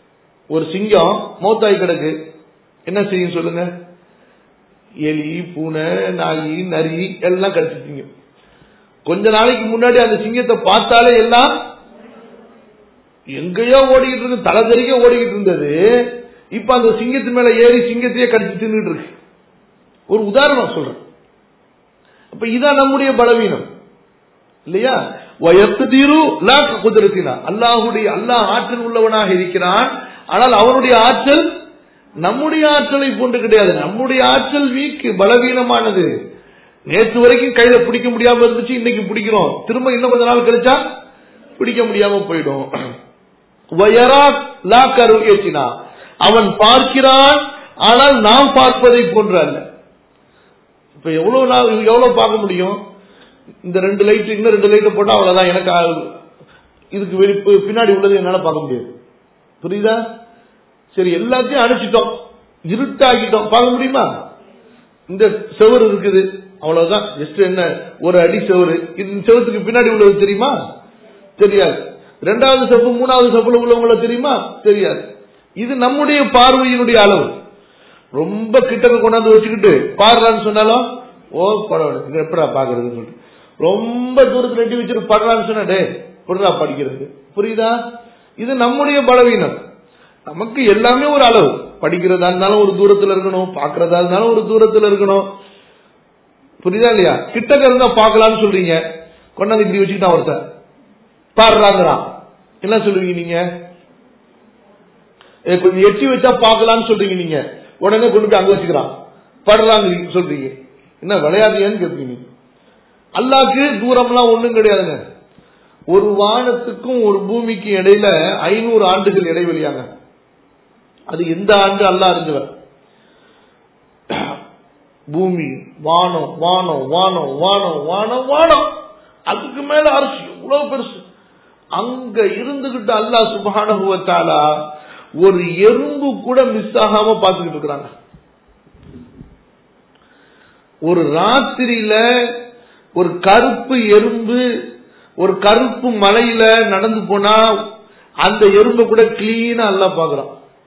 ஒரு சிங்கம் மௌத்தாய் கிடக்கு என்ன செய்யும் சொல்லுங்க எலி பூனை நாயி நரி எல்லாம் கடிச்சு திங்கும் கொஞ்ச நாளைக்கு முன்னாடி அந்த சிங்கத்தை பார்த்தாலே எல்லாம் எங்கேயோ ஓடிக்கிட்டு இருக்கு தலை தெறிக்க ஓடிக்கிட்டு இருந்தது இப்ப அந்த சிங்கத்து மேல ஏறி சிங்கத்தையே கடிச்சு தின்னுட்டு இருக்கு ஒரு உதாரணம் சொல்றேன் அப்ப இதான் நம்முடைய பலவீனம் இல்லையா வயத்துதீரு லாக்க குதிரத்தினா அல்லாஹுடைய அல்லாஹ் ஆற்றல் உள்ளவனாக இருக்கிறான் ஆனால் அவனுடைய ஆற்றல் நம்முடைய ஆற்றலை போன்று கிடையாது நம்முடைய ஆற்றல் வீக்கு பலவீனமானது நேற்று வரைக்கும் கையில பிடிக்க முடியாம இருந்துச்சு இன்னைக்கு பிடிக்கிறோம் திரும்ப இன்னும் கொஞ்ச நாள் கழிச்சா பிடிக்க முடியாம போயிடும் வயரா லா கருவியச்சினா அவன் பார்க்கிறான் ஆனால் நாம் பார்ப்பதை போன்ற அல்ல இப்ப எவ்வளவு நாள் எவ்வளவு பார்க்க முடியும் இந்த ரெண்டு லைட் இன்னும் ரெண்டு லைட் போட்டா அவ்வளவுதான் எனக்கு ஆ- இதுக்கு வெளி பின்னாடி உள்ளது என்னால பார்க்க முடியாது புரியுதா சரி எல்லாத்தையும் அணைச்சிட்டோம் இருட்டாக்கிட்டோம் பார்க்க முடியுமா இந்த செவரு இருக்குது அவ்வளவுதான் ஜஸ்ட் என்ன ஒரு அடி செவரு இந்த செவத்துக்கு பின்னாடி உள்ளது தெரியுமா தெரியாது ரெண்டாவது செப்பு மூணாவது செப்புல உள்ளவங்கள தெரியுமா தெரியாது இது நம்முடைய பார்வையினுடைய அளவு ரொம்ப கிட்டக்க கொண்டாந்து வச்சுக்கிட்டு பாடுறான்னு சொன்னாலும் ஓ படம் இது எப்படா பாக்குறதுன்னு சொல்லிட்டு ரொம்ப தூரத்துல எட்டி வச்சுட்டு பாடுறான்னு சொன்னா டே எப்படா படிக்கிறது புரியுதா இது நம்முடைய பலவீனம் நமக்கு எல்லாமே ஒரு அளவு படிக்கிறதா இருந்தாலும் ஒரு தூரத்துல இருக்கணும் பாக்குறதா இருந்தாலும் ஒரு தூரத்துல இருக்கணும் புரியுதா இல்லையா கிட்டக்க இருந்தா பார்க்கலாம்னு சொல்றீங்க கொண்டாந்து இப்படி வச்சுக்கிட்டான் ஒருத்தன் பாடுறாங்கிறான் என்ன சொல்லுவீங்க நீங்க ஏ, கொஞ்சம் எட்டி வச்சா பார்க்கலாம்னு சொல்றீங்க நீங்க உடனே கொண்டு போய் அங்க வச்சுக்கிறான் பாடுறாங்க சொல்றீங்க என்ன விளையாடுறியான்னு கேட்பீங்க அல்லாக்கு தூரம்லாம் ஒண்ணும் கிடையாதுங்க ஒரு வானத்துக்கும் ஒரு பூமிக்கு இடையில ஐநூறு ஆண்டுகள் இடைவெளியாங்க அது எந்த ஆண்டு அல்லா அறிஞ்சவர் பூமி வானம் வானம் வானம் வானம் வானம் வானம் அதுக்கு மேல அரசு எவ்வளவு பெருசு அங்க இருந்துகிட்டு அல்லாஹ் சுப்ஹானஹு வ தஆலா ஒரு எறும்பு கூட மிஸ் ஆகாம பார்த்துக்கிட்டு இருக்கிறாங்க ஒரு ராத்திரியில ஒரு கருப்பு எறும்பு ஒரு கருப்பு மலையில நடந்து போனா அந்த எறும்பை கூட கிளீனா எல்லாம் பாக்குறான்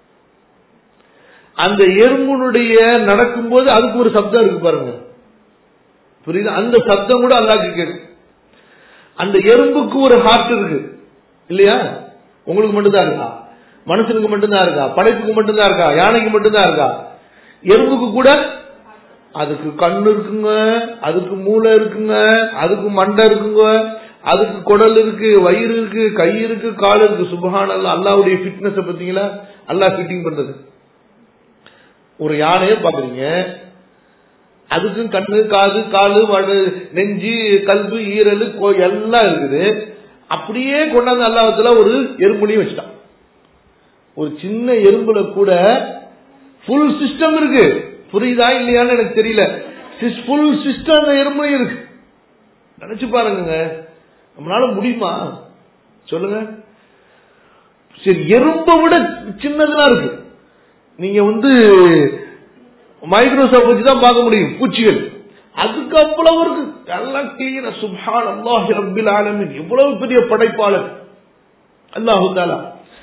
அந்த எறும்புனுடைய நடக்கும்போது அதுக்கு ஒரு சப்தம் இருக்கு பாருங்க புரியுது அந்த சப்தம் கூட அல்லாக்கு கேட்கும் அந்த எறும்புக்கு ஒரு ஹார்ட் இருக்கு இல்லையா உங்களுக்கு மட்டும்தான் இருக்கா மனுஷனுக்கு மட்டும்தான் இருக்கா படைப்புக்கு மட்டும்தான் இருக்கா யானைக்கு மட்டும்தான் இருக்கா எறும்புக்கு கூட அதுக்கு கண்ணு இருக்குங்க அதுக்கு மூளை இருக்குங்க அதுக்கு மண்டை இருக்குங்க அதுக்கு குடல் இருக்கு வயிறு இருக்கு கை இருக்கு கால் இருக்கு சுபஹான் அல்லா அல்லாவுடைய ஃபிட்னஸ் பாத்தீங்களா அல்லாஹ் ஃபிட்டிங் பண்றது ஒரு யானையை பாக்குறீங்க அதுக்கும் கண்ணு காது காலு வடு நெஞ்சு கல்பு ஈரல் கோ- எல்லாம் இருக்குது அப்படியே கொண்டாந்து அல்லாஹத்துல ஒரு எறும்புலையும் வச்சுட்டான் ஒரு சின்ன எறும்புல கூட ஃபுல் சிஸ்டம் இருக்கு புரியுதா இல்லையான்னு எனக்கு தெரியல ஃபுல் சிஸ்டம் எறும்புலையும் இருக்கு நினைச்சு பாருங்க நம்மளால முடியுமா சொல்லுங்க சரி எறும்பை விட சின்னதெல்லாம் இருக்கு நீங்க வந்து மைக்ரோசாஃப்ட் வச்சு தான் பார்க்க முடியும் பூச்சிகள் அதுக்கு அவ்வளவு இருக்கு எல்லாம் கிளீன சுப்ஹான் அல்லாஹ் ரப்பில் ஆலமீன் எவ்வளவு பெரிய படைப்பாளர் அல்லாஹு தாலா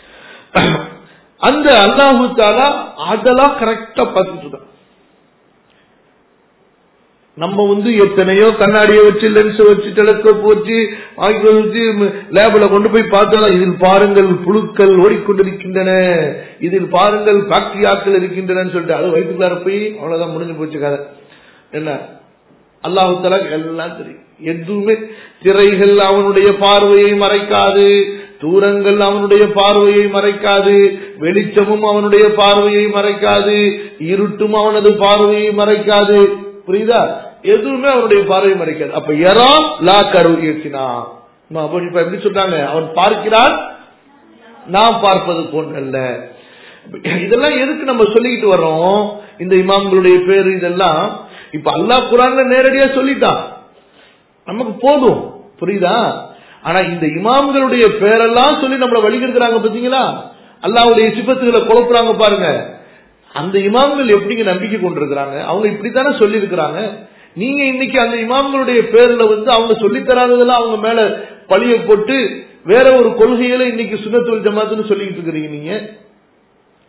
அந்த அல்லாஹு தாலா அதெல்லாம் கரெக்டா பார்த்துட்டு இருக்கான் நம்ம வந்து எத்தனையோ கண்ணாடியை வச்சு லென்ஸ் வச்சு டெலஸ்கோப் வச்சு ஆய்வு வச்சு லேபில் கொண்டு போய் பார்த்தா இதில் பாருங்கள் புழுக்கள் ஓடிக்கொண்டிருக்கின்றன இதில் பாருங்கள் பாக்டீரியாக்கள் இருக்கின்றன சொல்லிட்டு அது வயிற்றுக்குள்ளார போய் அவ்வளவுதான் முடிஞ்சு போச்சு கதை என்ன அல்லாஹு தலா எல்லாம் தெரியும் எதுவுமே திரைகள் அவனுடைய பார்வையை மறைக்காது தூரங்கள் அவனுடைய பார்வையை மறைக்காது வெளிச்சமும் அவனுடைய பார்வையை மறைக்காது இருட்டும் அவனது பார்வையை மறைக்காது புரியுதா எதுவுமே அவனுடைய பார்வையை மறைக்காது அப்ப எரா லா கரு ஈர்த்தினா அப்ப இப்ப எப்படி சொல்றாங்க அவன் பார்க்கிறான் நாம் பார்ப்பது போன்றல்ல இதெல்லாம் எதுக்கு நம்ம சொல்லிக்கிட்டு வர்றோம் இந்த இமாம்களுடைய பேரு இதெல்லாம் இப்ப அல்லாஹ் குரான்ல நேரடியா சொல்லிட்டான் நமக்கு போதும் புரியுதா ஆனா இந்த இமாம்களுடைய பேரெல்லாம் சொல்லி நம்மள வழிகெடுக்கிறாங்க பாத்தீங்களா அல்லாவுடைய சிபத்துகளை குழப்புறாங்க பாருங்க அந்த இமாம்கள் எப்படிங்க நம்பிக்கை கொண்டிருக்கிறாங்க அவங்க இப்படித்தானே சொல்லி இருக்கிறாங்க நீங்க இன்னைக்கு அந்த இமாம்களுடைய பேர்ல வந்து அவங்க சொல்லித் தராததெல்லாம் அவங்க மேல பழிய போட்டு வேற ஒரு கொள்கைகளை இன்னைக்கு சுனத்துல் ஜமாத்துன்னு சொல்லிட்டு இருக்கிறீங்க நீங்க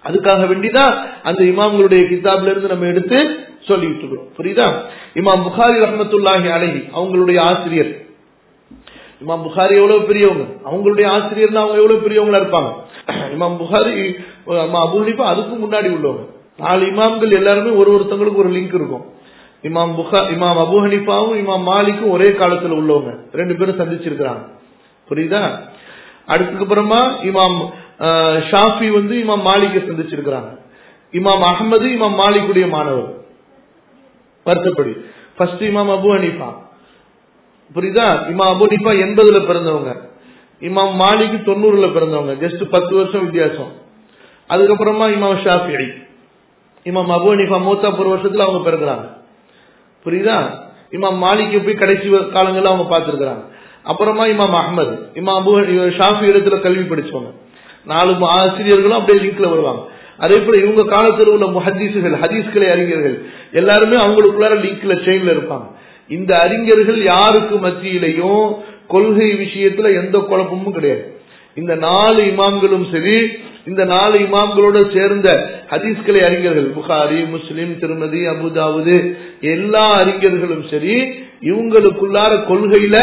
அதுக்காக வேண்டிதான் அந்த இமாம்களுடைய கிதாப்ல இருந்து நம்ம எடுத்து சொல்லிட்டு இருக்கோம் புரியுதா இமாம் புகாரி ரஹமத்துல்லாஹி அலைஹி அவங்களுடைய ஆசிரியர் இமாம் புகாரி எவ்வளவு பெரியவங்க அவங்களுடைய ஆசிரியர்னா அவங்க எவ்வளவு பெரியவங்களா இருப்பாங்க இமாம் புகாரி அபு ஹனீஃபா அதுக்கு முன்னாடி உள்ளவங்க நாலு இமாம்கள் எல்லாருமே ஒரு ஒருத்தங்களுக்கு ஒரு லிங்க் இருக்கும் இமாம் புகா இமாம் அபு ஹனிஃபாவும் இமாம் மாலிக்கும் ஒரே காலத்துல உள்ளவங்க ரெண்டு பேரும் சந்திச்சிருக்கிறாங்க புரியுதா அடுத்ததுக்கு அப்புறமா இமாம் ஷாஃபி வந்து இமாம் மாலிக்க சந்திச்சிருக்கிறாங்க இமாம் அகமது இமாம் மாலிக்குடைய மாணவர் வருத்தப்படி ஃபர்ஸ்ட் இமாம் அபு ஹனீஃபா புரியுதா இமாம் அபு ஹனீஃபா எண்பதுல பிறந்தவங்க இமாம் மாலிக்கு தொண்ணூறுல பிறந்தவங்க ஜஸ்ட் பத்து வருஷம் வித்தியாசம் அதுக்கப்புறமா இமாம் ஷாஃபி இமாம் அபு ஹனீஃபா மூத்தா ஒரு வருஷத்துல அவங்க பிறகுறாங்க புரியுதா இமாம் மாலிக்கு போய் கடைசி காலங்களில் அவங்க பார்த்திருக்கிறாங்க அப்புறமா இமாம் அஹமது இமாம் அபு ஷாஃபி இடத்துல கல்வி படிச்சவங்க நாலு ஆசிரியர்களும் அப்படியே லிங்க்ல வருவாங்க அதே போல இவங்க காலத்தில் உள்ள முஹதீசுகள் ஹதீஸ்களை அறிஞர்கள் எல்லாருமே அவங்களுக்குள்ளார லிங்க்ல செயின்ல இருப்பாங்க இந்த அறிஞர்கள் யாருக்கு மத்தியிலையும் கொள்கை விஷயத்துல எந்த குழப்பமும் கிடையாது இந்த நாலு இமாம்களும் சரி இந்த நாலு இமாம்களோட சேர்ந்த ஹதீஸ்களை அறிஞர்கள் புகாரி முஸ்லிம் திருமதி அபுதாவுது எல்லா அறிஞர்களும் சரி இவங்களுக்குள்ளார கொள்கையில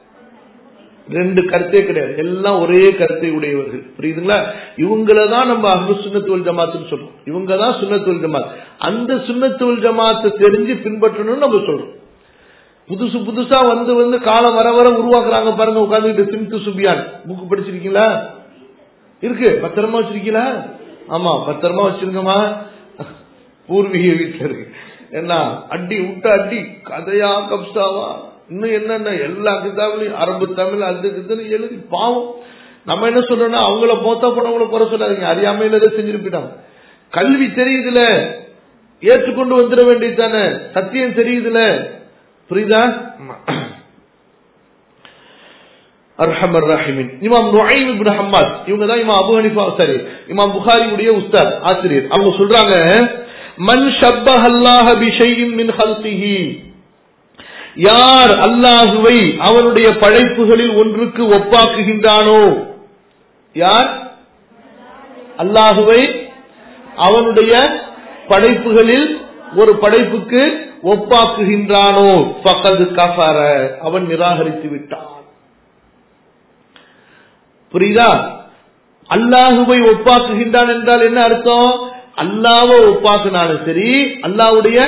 ரெண்டு கருத்தே கிடையாது எல்லாம் ஒரே கருத்தை உடையவர்கள் புரியுதுங்களா இவங்கள தான் நம்ம அஹ்லு சுண்ணத்துவல் ஜமாத்துன்னு சொல்றோம் இவங்க தான் சுண்ணத்துவல் ஜமாத் அந்த சுண்ணத்துவல் ஜமாத்தை தெரிஞ்சு பின்பற்றணும்னு நம்ம சொல்றோம் புதுசு புதுசா வந்து வந்து காலம் வர வர உருவாக்குறாங்க பாருங்க உட்காந்துக்கிட்டு சிம்து சுபியான் புக்கு படிச்சிருக்கீங்களா இருக்கு பத்திரமா வச்சிருக்கீங்களா ஆமா பத்திரமா வச்சிருக்கமா பூர்வீக வீட்டுல இருக்கு என்ன அடி விட்ட அடி கதையா கப்சாவா இன்னும் என்னென்ன எல்லா கிதாபிலையும் அரபு தமிழ் அது இதுன்னு எழுதி பாவம் நம்ம என்ன சொல்றோம்னா அவங்கள போத்தா போனவங்கள குறை சொல்லாதீங்க அறியாமையில ஏதோ செஞ்சுட்டு போயிட்டாங்க கல்வி தெரியுதுல ஏற்றுக்கொண்டு வந்துட வேண்டியது தானே சத்தியம் தெரியுதுல புரியுதா அர்ஹமர் ரஹிமின் இமாம் நுஐம் இப்னு ஹம்மாத் இவங்க தான் இமாம் அபு ஹனிஃபா சரி இமாம் புகாரியுடைய உஸ்தாத் ஆசிரியர் அவங்க சொல்றாங்க மன் ஷப்பஹ அல்லாஹ பிஷையின் மின் ஹல்கிஹி யார் அல்லாஹுவை அவனுடைய படைப்புகளில் ஒன்றுக்கு ஒப்பாக்குகின்றானோ யார் அல்லாஹுவை அவனுடைய படைப்புகளில் ஒரு படைப்புக்கு ஒப்பாக்குகின்றானோ பக்கது கஃபர அவன் நிராகரித்து விட்டான் புரியுதா அல்லாஹுவை ஒப்பாக்குகின்றான் என்றால் என்ன அர்த்தம் அல்லாவை ஒப்பாக்குனாலும் சரி அல்லாவுடைய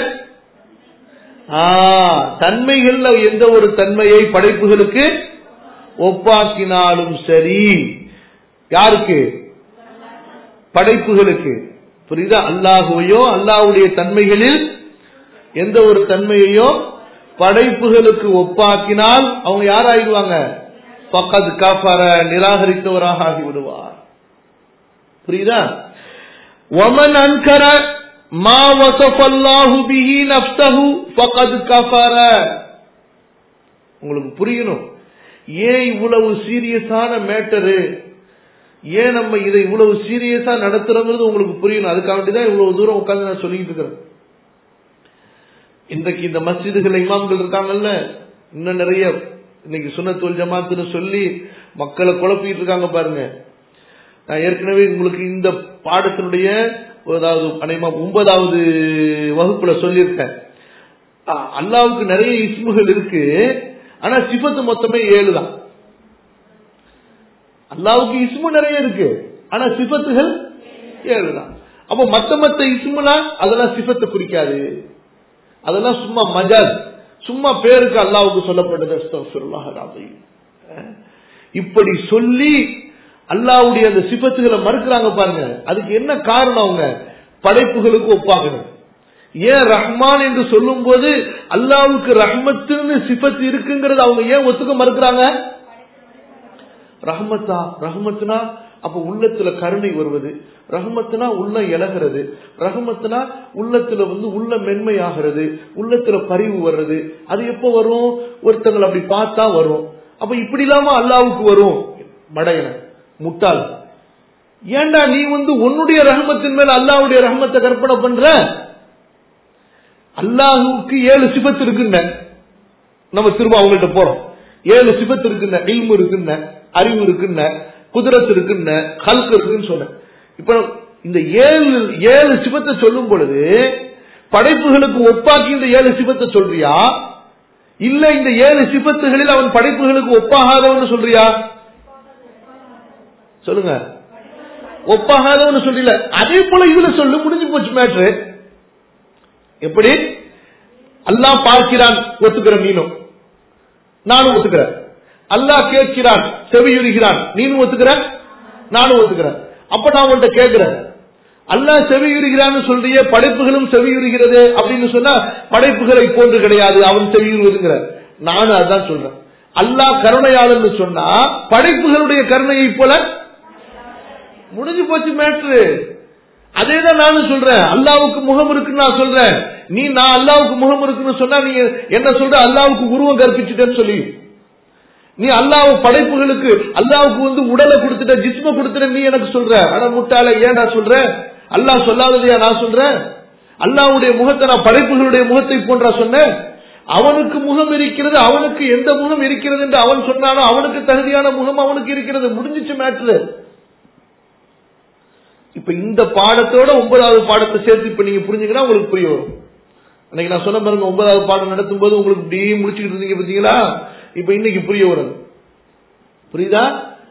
தன்மைகள்ல எந்த ஒரு தன்மையை படைப்புகளுக்கு ஒப்பாக்கினாலும் சரி யாருக்கு படைப்புகளுக்கு புரியுதா அல்லாஹுவையோ அல்லாஹுடைய தன்மைகளில் எந்த ஒரு தன்மையையோ படைப்புகளுக்கு ஒப்பாக்கினால் அவங்க யாராயிடுவாங்க பக்கத்து காப்பார நிராகரித்தவராக ஆகிவிடுவார் புரியுதா ஒமன் அன்கர மா வசஃபல்லாஹு பிஹி நஃப்ஸஹு ஃபகத் கஃபர உங்களுக்கு புரியணும் ஏன் இவ்வளவு சீரியஸான மேட்டரு ஏன் நம்ம இதை இவ்வளவு சீரியஸா நடத்துறோங்கிறது உங்களுக்கு புரியணும் அதுக்காக தான் இவ்வளவு தூரம் உட்கார்ந்து நான் சொல்லிட்டு இருக்கிறேன் இன்றைக்கு இந்த மஸ்ஜிதுகள் இமாம்கள் இருக்காங்கல்ல இன்னும் நிறைய இன்னைக்கு சுனத்துவல் ஜமாத்துன்னு சொல்லி மக்களை குழப்பிட்டு இருக்காங்க பாருங்க நான் ஏற்கனவே உங்களுக்கு இந்த பாடத்தினுடைய அதாவது அனைமா ஒன்பதாவது வகுப்புல சொல்லியிருக்கேன் அல்லாவுக்கு நிறைய இஸ்முகள் இருக்கு ஆனா சிபத்து மொத்தமே ஏழு தான் அல்லாவுக்கு இஸ்மு நிறைய இருக்கு ஆனா சிபத்துகள் ஏழு தான் அப்ப மத்த மத்த இஸ்முனா அதெல்லாம் சிபத்தை குறிக்காது அதெல்லாம் சும்மா மஜாஸ் சும்மா பேருக்கு அல்லாவுக்கு சொல்லப்பட்டது இப்படி சொல்லி அல்லாவுடைய அந்த சிபத்துகளை மறுக்கிறாங்க பாருங்க அதுக்கு என்ன காரணம் அவங்க படைப்புகளுக்கு ஒப்பாகணும் ஏன் ரஹ்மான் என்று சொல்லும் போது அல்லாவுக்கு ரஹ்மத்துன்னு சிபத்து இருக்குங்கிறது அவங்க ஏன் ஒத்துக்க மறுக்கிறாங்க ரஹ்மத்தா ரஹ்மத்துனா அப்ப உள்ளத்துல கருணை வருவது ரஹ்மத்துனா உள்ளம் இழகிறது ரஹ்மத்துனா உள்ளத்துல வந்து உள்ள மென்மையாகிறது உள்ளத்துல பரிவு வர்றது அது எப்போ வரும் ஒருத்தங்களை அப்படி பார்த்தா வரும் அப்ப இப்படி இல்லாம அல்லாவுக்கு வரும் மடையன முட்டாள் ஏண்டா நீ வந்து உன்னுடைய ரஹமத்தின் மேல அல்லாவுடைய ரஹமத்தை கற்பனை பண்ற அல்லாஹுக்கு ஏழு சிபத்து இருக்குன்ன நம்ம திரும்ப அவங்கள்ட்ட போறோம் ஏழு சிபத்து இருக்குன்ன இல்மு இருக்குன்ன அறிவு இருக்குன்ன குதிரத்து இருக்குன்ன ஹல்க் இருக்குன்னு சொன்ன இப்ப இந்த ஏழு ஏழு சிவத்தை சொல்லும் பொழுது படைப்புகளுக்கு ஒப்பாக்கி இந்த ஏழு சிவத்தை சொல்றியா இல்ல இந்த ஏழு சிபத்துகளில் அவன் படைப்புகளுக்கு ஒப்பாகாதவன் சொல்றியா சொல்லுங்க ஒப்பாகாதவன் சொல்றீல அதே போல இதுல சொல்லு முடிஞ்சு போச்சு மேட்ரு எப்படி அல்லாஹ் பார்க்கிறான் ஒத்துக்கிற நீனும் நானும் ஒத்துக்கிறேன் அல்லாஹ் கேட்கிறான் செவியுறுகிறான் நீனும் ஒத்துக்கிற நானும் ஒத்துக்கிறேன் அப்ப நான் உன்கிட்ட கேட்கிறேன் அல்லாஹ் செவியுறுகிறான்னு சொல்றிய படைப்புகளும் செவியுறுகிறது அப்படின்னு சொன்னா படைப்புகளை போன்று கிடையாது அவன் செவியுறுவதுங்கிற நானும் அதான் சொல்றேன் அல்லாஹ் கருணையாளன்னு சொன்னா படைப்புகளுடைய கருணையை போல முடிஞ்சு போச்சு மேட்ரு அதே தான் நானும் சொல்றேன் அல்லாவுக்கு முகம் இருக்குன்னு நான் சொல்றேன் நீ நான் அல்லாவுக்கு முகம் இருக்குன்னு சொன்னா நீ என்ன சொல்ற அல்லாவுக்கு உருவம் கற்பிச்சுட்டேன்னு சொல்லி நீ அல்லாஹ் படைப்புகளுக்கு அல்லாவுக்கு வந்து உடலை கொடுத்துட்ட ஜிஸ்ம கொடுத்துட்ட நீ எனக்கு சொல்ற ஆனா முட்டாள ஏன் நான் சொல்றேன் அல்லாஹ் சொல்லாததையா நான் சொல்றேன் அல்லாவுடைய முகத்தை நான் படைப்புகளுடைய முகத்தை போன்றா சொன்னேன் அவனுக்கு முகம் இருக்கிறது அவனுக்கு எந்த முகம் இருக்கிறது என்று அவன் சொன்னானோ அவனுக்கு தகுதியான முகம் அவனுக்கு இருக்கிறது முடிஞ்சிச்சு மேட்ரு இப்ப இந்த பாடத்தோட ஒன்பதாவது பாடத்தை சேர்த்து இப்ப நீங்க புரிஞ்சுக்கினா உங்களுக்கு புரிய வரும் அன்னைக்கு நான் சொன்ன பாருங்க ஒன்பதாவது பாடம் நடத்தும் போது உங்களுக்கு இப்படி முடிச்சுக்கிட்டு இருந்தீங்க பாத்தீங்களா இப்ப இன்னைக்கு புரிய வரும் புரியுதா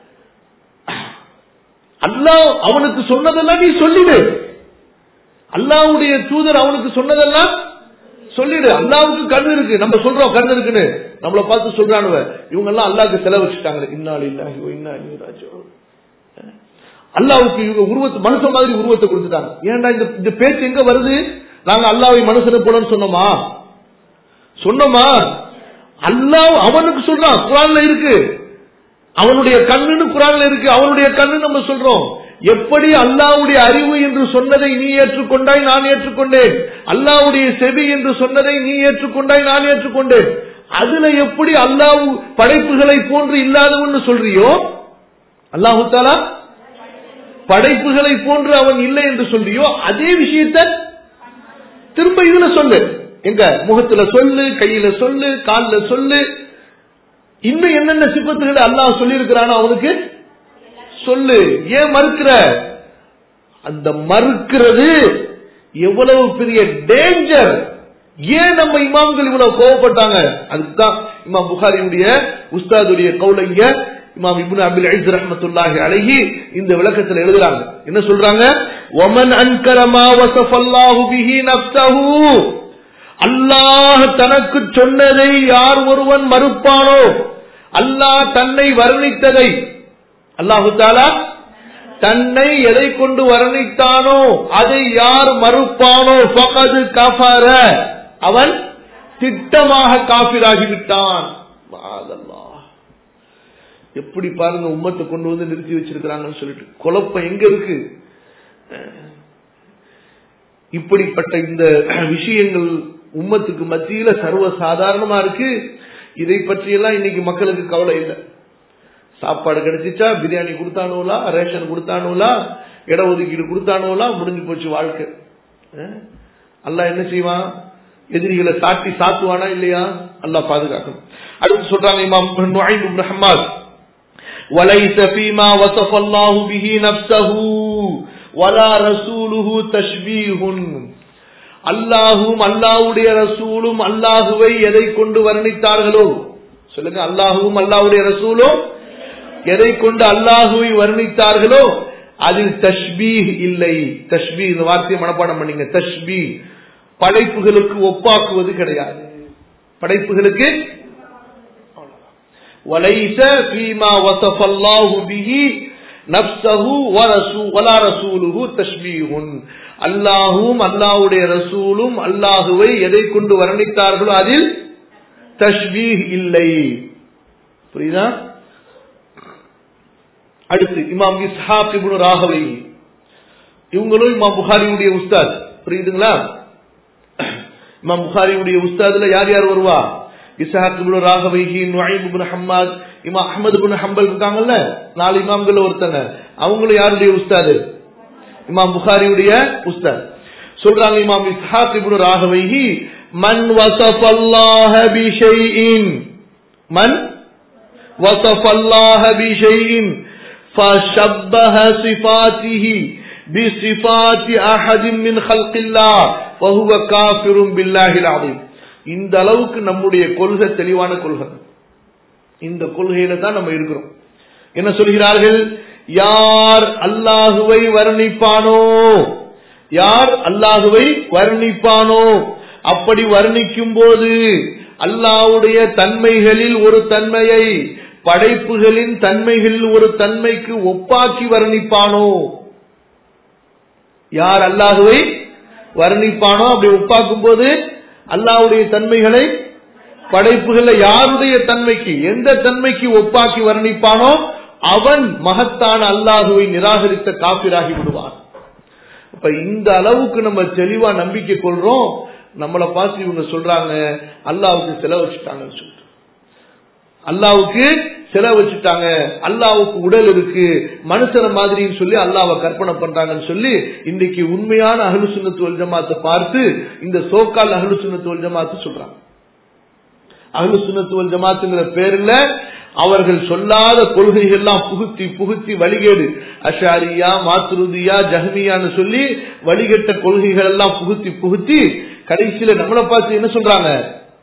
அல்லாஹ் அவனுக்கு சொன்னதெல்லாம் நீ சொல்லிடு அல்லாவுடைய தூதர் அவனுக்கு சொன்னதெல்லாம் சொல்லிடு அல்லாவுக்கு கண் இருக்கு நம்ம சொல்றோம் கண் இருக்குன்னு நம்மளை பார்த்து சொல்றானுவ இவங்க எல்லாம் அல்லாவுக்கு செலவு வச்சுட்டாங்க இன்னாலி இல்லாஹி இன்னா ராஜோ அல்லாவுக்கு இவங்க உருவத்தை மனுஷன் மாதிரி உருவத்தை கொடுத்துட்டாங்க ஏன்டா இந்த இந்த பேச்சு எங்க வருது நாங்க அல்லாவை மனுஷனை போலன்னு சொன்னோமா சொன்னோமா அல்லாஹ் அவனுக்கு சொல்றான் குரான்ல இருக்கு அவனுடைய கண்ணுன்னு குரான்ல இருக்கு அவனுடைய கண்ணு நம்ம சொல்றோம் எப்படி அல்லாவுடைய அறிவு என்று சொன்னதை நீ ஏற்றுக்கொண்டாய் நான் ஏற்றுக்கொண்டேன் அல்லாவுடைய செவி என்று சொன்னதை நீ ஏற்றுக்கொண்டாய் நான் ஏற்றுக்கொண்டேன் அதுல எப்படி அல்லாஹ் படைப்புகளை போன்று இல்லாதவன்னு சொல்றியோ அல்லாஹு தாலா படைப்புகளை போன்று அவன் இல்லை என்று சொல்றியோ அதே விஷயத்த திரும்ப இதுல சொல்லு எங்க முகத்துல சொல்லு கையில சொல்லு கால்ல சொல்லு இன்னும் என்னென்ன சிப்பத்துகளை அல்லாஹ் சொல்லி இருக்கிறானோ அவனுக்கு சொல்லு ஏன் மறுக்கிற அந்த மறுக்கிறது எவ்வளவு பெரிய டேஞ்சர் ஏன் நம்ம இமாம்கள் இவ்வளவு கோவப்பட்டாங்க அதுக்குதான் இமாம் புகாரியுடைய உஸ்தாதுடைய கவுலைங்க இமாம் இப்னு அபில் ஐஸ் ரஹ்மத்துல்லாஹி அலைஹி இந்த விளக்கத்தில் எழுதுறாங்க என்ன சொல்றாங்க ஒமன் அன்கரமா வசஃபல்லாஹு பிஹி நஃப்ஸஹு அல்லாஹ் தனக்கு சொன்னதை யார் ஒருவன் மறுப்பானோ அல்லாஹ் தன்னை வர்ணித்ததை அல்லாஹு தாலா தன்னை எதை கொண்டு வர்ணித்தானோ அதை யார் மறுப்பானோ பகது கஃபர அவன் திட்டமாக காபிராகிவிட்டான் எப்படி பாருங்க உம்மத்தை கொண்டு வந்து நிறுத்தி வச்சிருக்கிறாங்கன்னு சொல்லிட்டு குழப்பம் எங்க இருக்கு இப்படிப்பட்ட இந்த விஷயங்கள் உம்மத்துக்கு மத்தியில சர்வ சாதாரணமா இருக்கு இதை பற்றியெல்லாம் இன்னைக்கு மக்களுக்கு கவலை இல்லை சாப்பாடு கிடைச்சிச்சா பிரியாணி கொடுத்தானுவலா ரேஷன் கொடுத்தானுவலா இட ஒதுக்கீடு கொடுத்தானுவலா முடிஞ்சு போச்சு வாழ்க்கை அல்ல என்ன செய்வான் எதிரிகளை சாட்டி சாத்துவானா இல்லையா அல்லா பாதுகாக்கணும் அடுத்து சொல்றாங்க இமாம் நுழைம் இப்னு ஹம்மாத் وليس فيما وصف الله به نفسه ولا رسوله تشبيه அல்லாஹும் அல்லாஹ்வுடைய ரசூலும் அல்லாஹுவை எதை கொண்டு வர்ணித்தார்களோ சொல்லுங்க அல்லாஹுவும் அல்லாஹ்வுடைய ரசூலும் எதை கொண்டு அல்லாஹுவை வர்ணித்தார்களோ அதில் தஷ்பீஹ் இல்லை தஷ்பீ இந்த வார்த்தையை மனப்பாடம் பண்ணீங்க தஷ்பீ படைப்புகளுக்கு ஒப்பாக்குவது கிடையாது படைப்புகளுக்கு وليس فيما وصف الله به نفسه ولا رسوله تشبيه அல்லாஹும் அல்லாஹுடைய ரசூலும் அல்லாஹுவை எதை கொண்டு வர்ணித்தார்களோ அதில் தஷ்பீஹ் இல்லை புரியுதா அடுத்து இமாம் இஸ்ஹாக் இப்னு ராகவை இவங்களும் இமாம் புகாரியுடைய உஸ்தாத் புரியுதுங்களா இமாம் புகாரியுடைய உஸ்தாதுல யார் யார் வருவா இஸ்ஹாக் இப்னு ராகவைஹி நுஐம் இப்னு ஹம்மாத் இமாம் அஹ்மத் இப்னு ஹம்பல் இருக்காங்கல்ல நாலு இமாம்கள் ஒருத்தங்க அவங்களும் யாருடைய உஸ்தாது இமாம் புகாரியுடைய உஸ்தாத் சொல்றாங்க இமாம் இஸ்ஹாக் இப்னு ராகவைஹி மன் வஸஃபல்லாஹ பிஷைஇன் மன் وصف الله بشيء فشبه صفاته بصفات أحد من خلق الله فهو كافر بالله العظيم இந்த அளவுக்கு நம்முடைய கொள்கை தெளிவான கொள்கை இந்த கொள்கையில தான் நம்ம இருக்கிறோம் என்ன சொல்கிறார்கள் யார் அல்லாஹுவை வர்ணிப்பானோ யார் அல்லாஹுவை வர்ணிப்பானோ அப்படி வர்ணிக்கும் போது அல்லாஹ்வுடைய தன்மைகளில் ஒரு தன்மையை படைப்புகளின் தன்மைகளில் ஒரு தன்மைக்கு ஒப்பாக்கி வர்ணிப்பானோ யார் அல்லாஹுவை வர்ணிப்பானோ அப்படி ஒப்பாக்கும் போது அல்லாஹ்வுடைய தன்மைகளை படைப்புகள்ல யாருடைய தன்மைக்கு எந்த தன்மைக்கு ஒப்பாக்கி வர்ணிப்பானோ அவன் மகத்தான அல்லாஹுவை நிராகரித்த காப்பிராகி விடுவான் அப்ப இந்த அளவுக்கு நம்ம தெளிவா நம்பிக்கை கொள்றோம் நம்மளை பார்த்து இவங்க சொல்றாங்க அல்லாவுக்கு செலவு வச்சுட்டாங்கன்னு சொல்லிட்டு அல்லாவுக்கு செலவு வச்சுட்டாங்க அல்லாவுக்கு உடல் இருக்கு மனுஷன மாதிரின்னு சொல்லி அல்லாவை கற்பனை பண்றாங்கன்னு சொல்லி இன்னைக்கு உண்மையான அகலு சுண்ணத்து வல் ஜமாத்தை பார்த்து இந்த சோக்கால் அகலு சுண்ணத்து வல் ஜமாத்து சொல்றாங்க அகலு சுண்ணத்து வல் ஜமாத்துங்கிற பேர்ல அவர்கள் சொல்லாத கொள்கைகள்லாம் புகுத்தி புகுத்தி வழிகேடு அஷாரியா மாத்ருதியா ஜஹ்மியான்னு சொல்லி வழிகட்ட கொள்கைகள் எல்லாம் புகுத்தி புகுத்தி கடைசியில நம்மளை பார்த்து என்ன சொல்றாங்க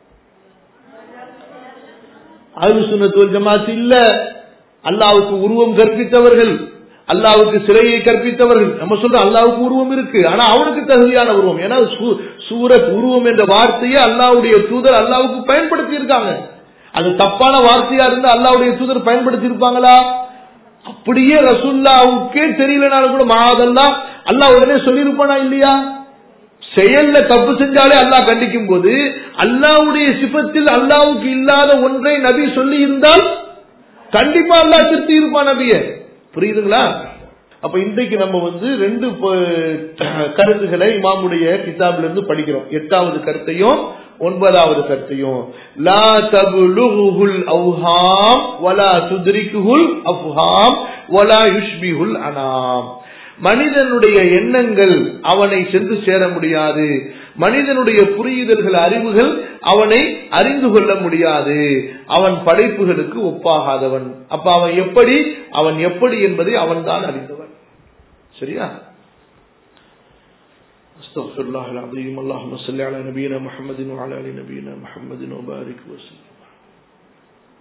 அஹ்லு சுன்னத்து வல் ஜமாத் இல்ல அல்லாவுக்கு உருவம் கற்பித்தவர்கள் அல்லாவுக்கு சிலையை கற்பித்தவர்கள் நம்ம சொல்றோம் அல்லாவுக்கு உருவம் இருக்கு ஆனா அவனுக்கு தகுதியான உருவம் ஏன்னா சூ- சூரத் உருவம் என்ற வார்த்தையை அல்லாவுடைய தூதர் அல்லாவுக்கு பயன்படுத்தி இருக்காங்க அது தப்பான வார்த்தையா இருந்தா அல்லாவுடைய தூதர் பயன்படுத்தி இருப்பாங்களா அப்படியே ரசுல்லாவுக்கே தெரியலனாலும் கூட மாதெல்லாம் அல்லாஹ் உடனே சொல்லியிருப்பானா இல்லையா செயல்ல தப்பு செஞ்சாலே அல்லாஹ் கண்டிக்கும் போது அல்லாவுடைய சிபத்தில் அல்லாவுக்கு இல்லாத ஒன்றை நபி சொல்லி இருந்தால் கண்டிப்பா அல்லாஹ் திருத்தி இருப்பான் நபிய புரியுதுங்களா அப்ப இன்றைக்கு நம்ம வந்து ரெண்டு ப- கருத்துக்களை இமாமுடைய கிதாப்ல இருந்து படிக்கிறோம் எட்டாவது கருத்தையும் ஒன்பதாவது கருத்தையும் லா தபுலுகுல் அவ்ஹாம் வலா துத்ரிகுல் அஃப்ஹாம் வலா யுஷ்பிஹுல் அனாம் மனிதனுடைய எண்ணங்கள் அவனை சென்று சேர முடியாது மனிதனுடைய புரியுதல்கள் அறிவுகள் அவனை அறிந்து கொள்ள முடியாது அவன் படைப்புகளுக்கு ஒப்பாகாதவன் அப்ப அவன் எப்படி அவன் எப்படி என்பதை அவன்தான் அறிந்தவன் சரியா استغفر الله العظيم اللهم صل على نبينا محمد وعلى ال نبينا محمد وبارك وسلم